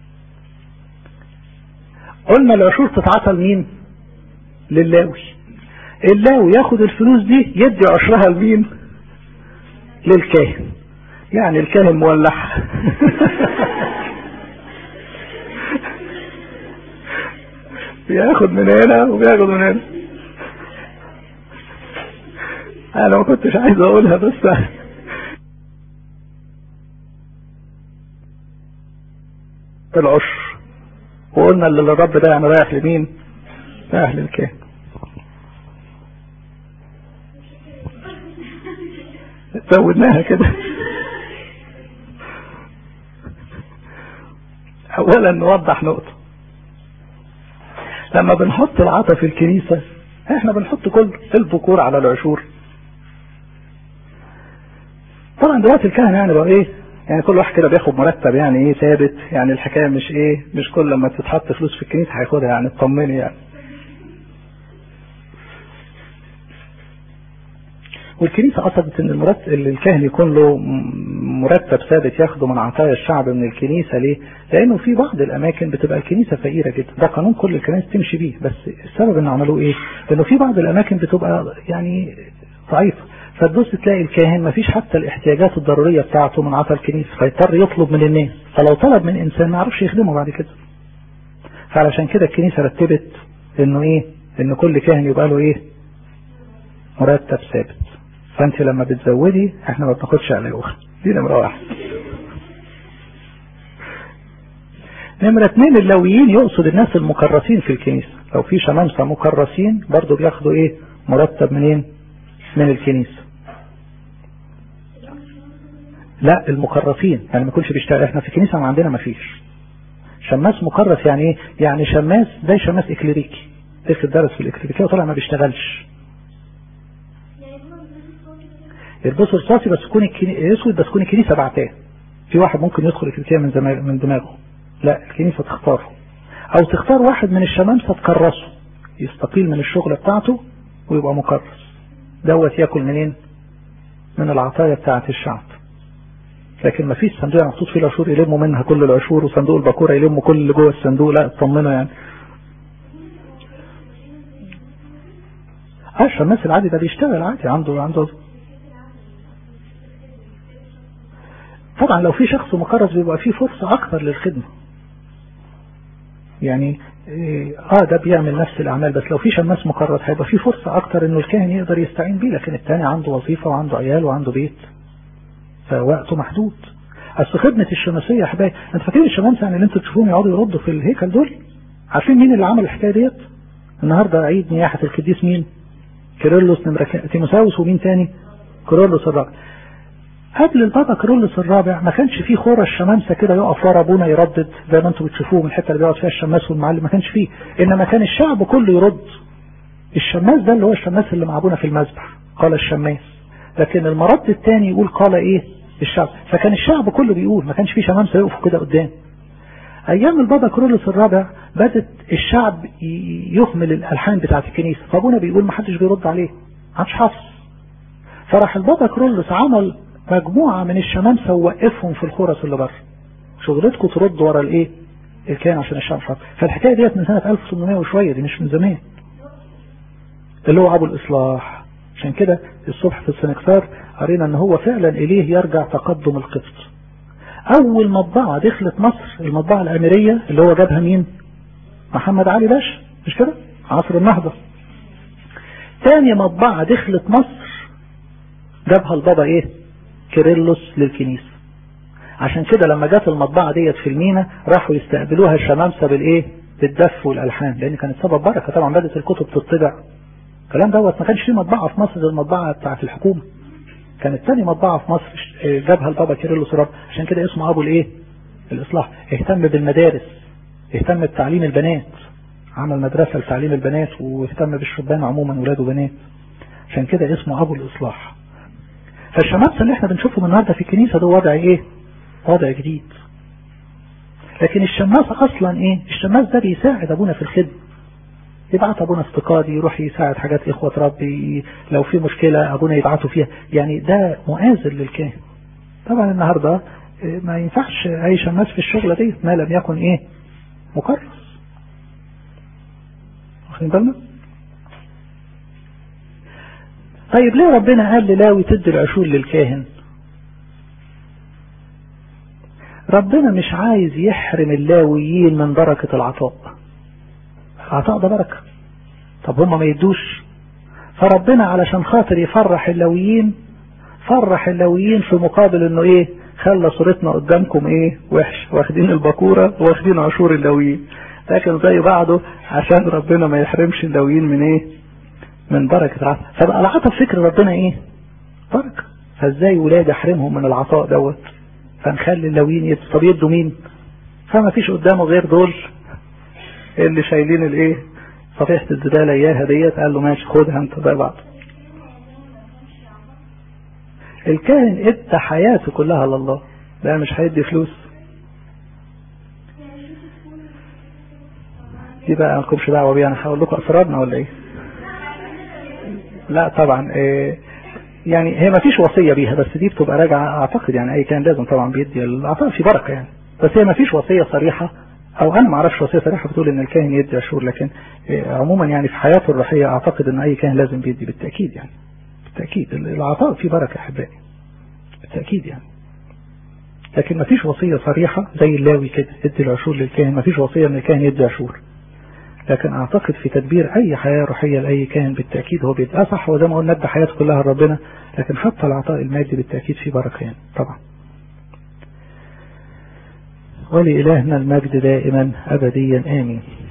Speaker 1: قلنا العشور تتعطى لمين للاوي اللاوي ياخد الفلوس دي يدي عشرها لمين للكاهن يعني الكاهن مولع بياخد من هنا وبياخد من هنا انا ما كنتش عايز اقولها بس العشر وقلنا اللي الرب ده يعني رايح لمين رايح للكاهن زودناها كده اولا نوضح نقطة لما بنحط العطا في الكنيسة احنا بنحط كل البكور على العشور طبعا دلوقتي الكهنة يعني بقى ايه يعني كل واحد كده بياخد مرتب يعني ايه ثابت يعني الحكاية مش ايه مش كل لما تتحط فلوس في الكنيسة هياخدها يعني اطمني يعني والكنيسة قصدت ان المرتب اللي الكاهن يكون له مرتب ثابت ياخده من عطايا الشعب من الكنيسة ليه لانه في بعض الاماكن بتبقى الكنيسة فقيرة جدا ده قانون كل الكنائس تمشي بيه بس السبب ان عملوه ايه لانه في بعض الاماكن بتبقى يعني ضعيفة فتبص تلاقي الكاهن مفيش حتى الاحتياجات الضرورية بتاعته من عطا الكنيسة فيضطر يطلب من الناس فلو طلب من انسان ما يعرفش يخدمه بعد كده فعلشان كده الكنيسة رتبت انه ايه ان كل كاهن يبقى له ايه مرتب ثابت فانت لما بتزودي احنا ما بناخدش علاوه دي نمره واحد نمرة اتنين اللويين يقصد الناس المكرسين في الكنيسة لو في شمامسة مكرسين برضو بياخدوا ايه مرتب منين من الكنيسة لا المكرسين يعني ما يكونش بيشتغل احنا في الكنيسة ما عندنا ما فيش شماس مكرس يعني ايه يعني شماس زي شماس اكليريكي دخل درس في الاكليريكية وطلع ما بيشتغلش يلبسوا رصاصي بس يكون اسود بس تكون الكنيسة بعتاه في واحد ممكن يدخل الكنيسة من زمان من دماغه لا الكنيسة تختاره او تختار واحد من الشمامسة تكرسه يستقيل من الشغل بتاعته ويبقى مكرس دوت ياكل منين من العطايا بتاعة الشعب لكن ما فيش صندوق محطوط فيه العشور يلموا منها كل العشور وصندوق الباكوره يلموا كل اللي جوه الصندوق لا اطمنوا يعني اه الشماس العادي ده بيشتغل عادي عنده عنده طبعا لو في شخص مكرس بيبقى فيه فرصة اكتر للخدمة يعني اه ده بيعمل نفس الاعمال بس لو في شماس مكرس هيبقى في فرصة اكتر انه الكاهن يقدر يستعين بيه لكن التاني عنده وظيفة وعنده عيال وعنده بيت فوقته محدود اصل خدمة الشماسية يا حبايبي انت فاكرين الشمامسة يعني اللي انتوا تشوفوهم يقعدوا يردوا في الهيكل دول عارفين مين اللي عمل الحكاية ديت النهاردة عيد نياحة القديس مين كيرلس نمرة تيموساوس ومين تاني كيرلس الرابع قبل البابا كيرلس الرابع ما كانش فيه خورة الشمامسة كده يقف ورا ابونا يردد زي ما انتوا بتشوفوه من الحتة اللي بيقعد فيها الشماس والمعلم ما كانش فيه انما كان الشعب كله يرد الشماس ده اللي هو الشماس اللي مع ابونا في المذبح قال الشماس لكن المرد الثاني يقول قال ايه الشعب فكان الشعب كله بيقول ما كانش فيه شمامسة يقفوا كده قدام ايام البابا كرولوس الرابع بدت الشعب يهمل الالحان بتاعت الكنيسة فابونا بيقول ما حدش بيرد عليه ما حدش حافظ فراح البابا كرولوس عمل مجموعة من الشمامسة ووقفهم في الخرس اللي بره شغلتكم ترد ورا الايه الكائن عشان الشعب حافظ فالحكاية ديت من سنة 1800 وشوية دي مش من زمان اللي هو ابو الاصلاح عشان كده الصبح في السنكسار قرينا ان هو فعلا اليه يرجع تقدم القبط اول مطبعة دخلت مصر المطبعة الاميرية اللي هو جابها مين محمد علي باشا مش كده عصر النهضة تاني مطبعة دخلت مصر جابها البابا ايه كيرلس للكنيسة عشان كده لما جت المطبعة ديت في المينا راحوا يستقبلوها الشمامسة بالايه بالدف والالحان لان كانت سبب بركة طبعا بدأت الكتب تطبع الكلام دوت ما كانش في مطبعة في مصر زي المطبعة بتاعت الحكومة كانت تاني مطبعة في مصر جابها البابا كيرلس رب عشان كده اسمه ابو الايه الاصلاح اهتم بالمدارس اهتم بتعليم البنات عمل مدرسة لتعليم البنات واهتم بالشبان عموما ولاد وبنات عشان كده اسمه ابو الاصلاح فالشمامسة اللي احنا بنشوفهم النهارده في الكنيسة ده وضع ايه وضع جديد لكن الشماس اصلا ايه الشماس ده بيساعد ابونا في الخدمة يبعت ابونا استقاضي يروح يساعد حاجات اخوة ربي لو في مشكلة ابونا يبعته فيها يعني ده مؤازر للكاهن طبعا النهاردة ما ينفعش اي شماس في الشغلة دي ما لم يكن ايه مكرس واخدين بالنا طيب ليه ربنا قال للاوي تدي العشور للكاهن ربنا مش عايز يحرم اللاويين من بركة العطاء العطاء ده بركة طب هم ما يدوش فربنا علشان خاطر يفرح اللاويين فرح اللاويين في مقابل انه ايه خلى صورتنا قدامكم ايه وحش واخدين البكورة واخدين عشور اللاويين لكن زي بعضه عشان ربنا ما يحرمش اللاويين من ايه من بركة العطاء فبقى العطاء فكر ربنا ايه بركة فازاي ولاد احرمهم من العطاء دوت فنخلي اللاويين يدوا طب يدوا مين فما فيش قدامه غير دول اللي شايلين الايه صفيحة الزبالة اياها ديت قال له ماشي خدها انت زي بعض الكاهن ادى حياته كلها لله ده مش هيدي فلوس دي بقى مالكمش دعوه بيها انا هقول لكم اسرارنا ولا ايه لا طبعا إيه يعني هي ما فيش وصيه بيها بس دي بتبقى راجعه اعتقد يعني اي كان لازم طبعا بيدي العطاء في بركه يعني بس هي ما فيش وصيه صريحه او انا ما اعرفش وصيه صريحه بتقول ان الكاهن يدي عشور لكن إيه عموما يعني في حياته الروحيه اعتقد ان اي كاهن لازم بيدي بالتاكيد يعني بالتاكيد العطاء فيه بركه احبائي بالتاكيد يعني لكن ما فيش وصيه صريحه زي اللاوي كده ادي العشور للكاهن ما فيش وصيه ان الكاهن يدي عشور لكن اعتقد في تدبير اي حياة روحية لاي كاهن بالتأكيد هو بيبقى صح وزي ما قلنا ندى حياته كلها لربنا لكن حتى العطاء المادي بالتأكيد فيه بركة يعني طبعا ولإلهنا المجد دائما أبديا آمين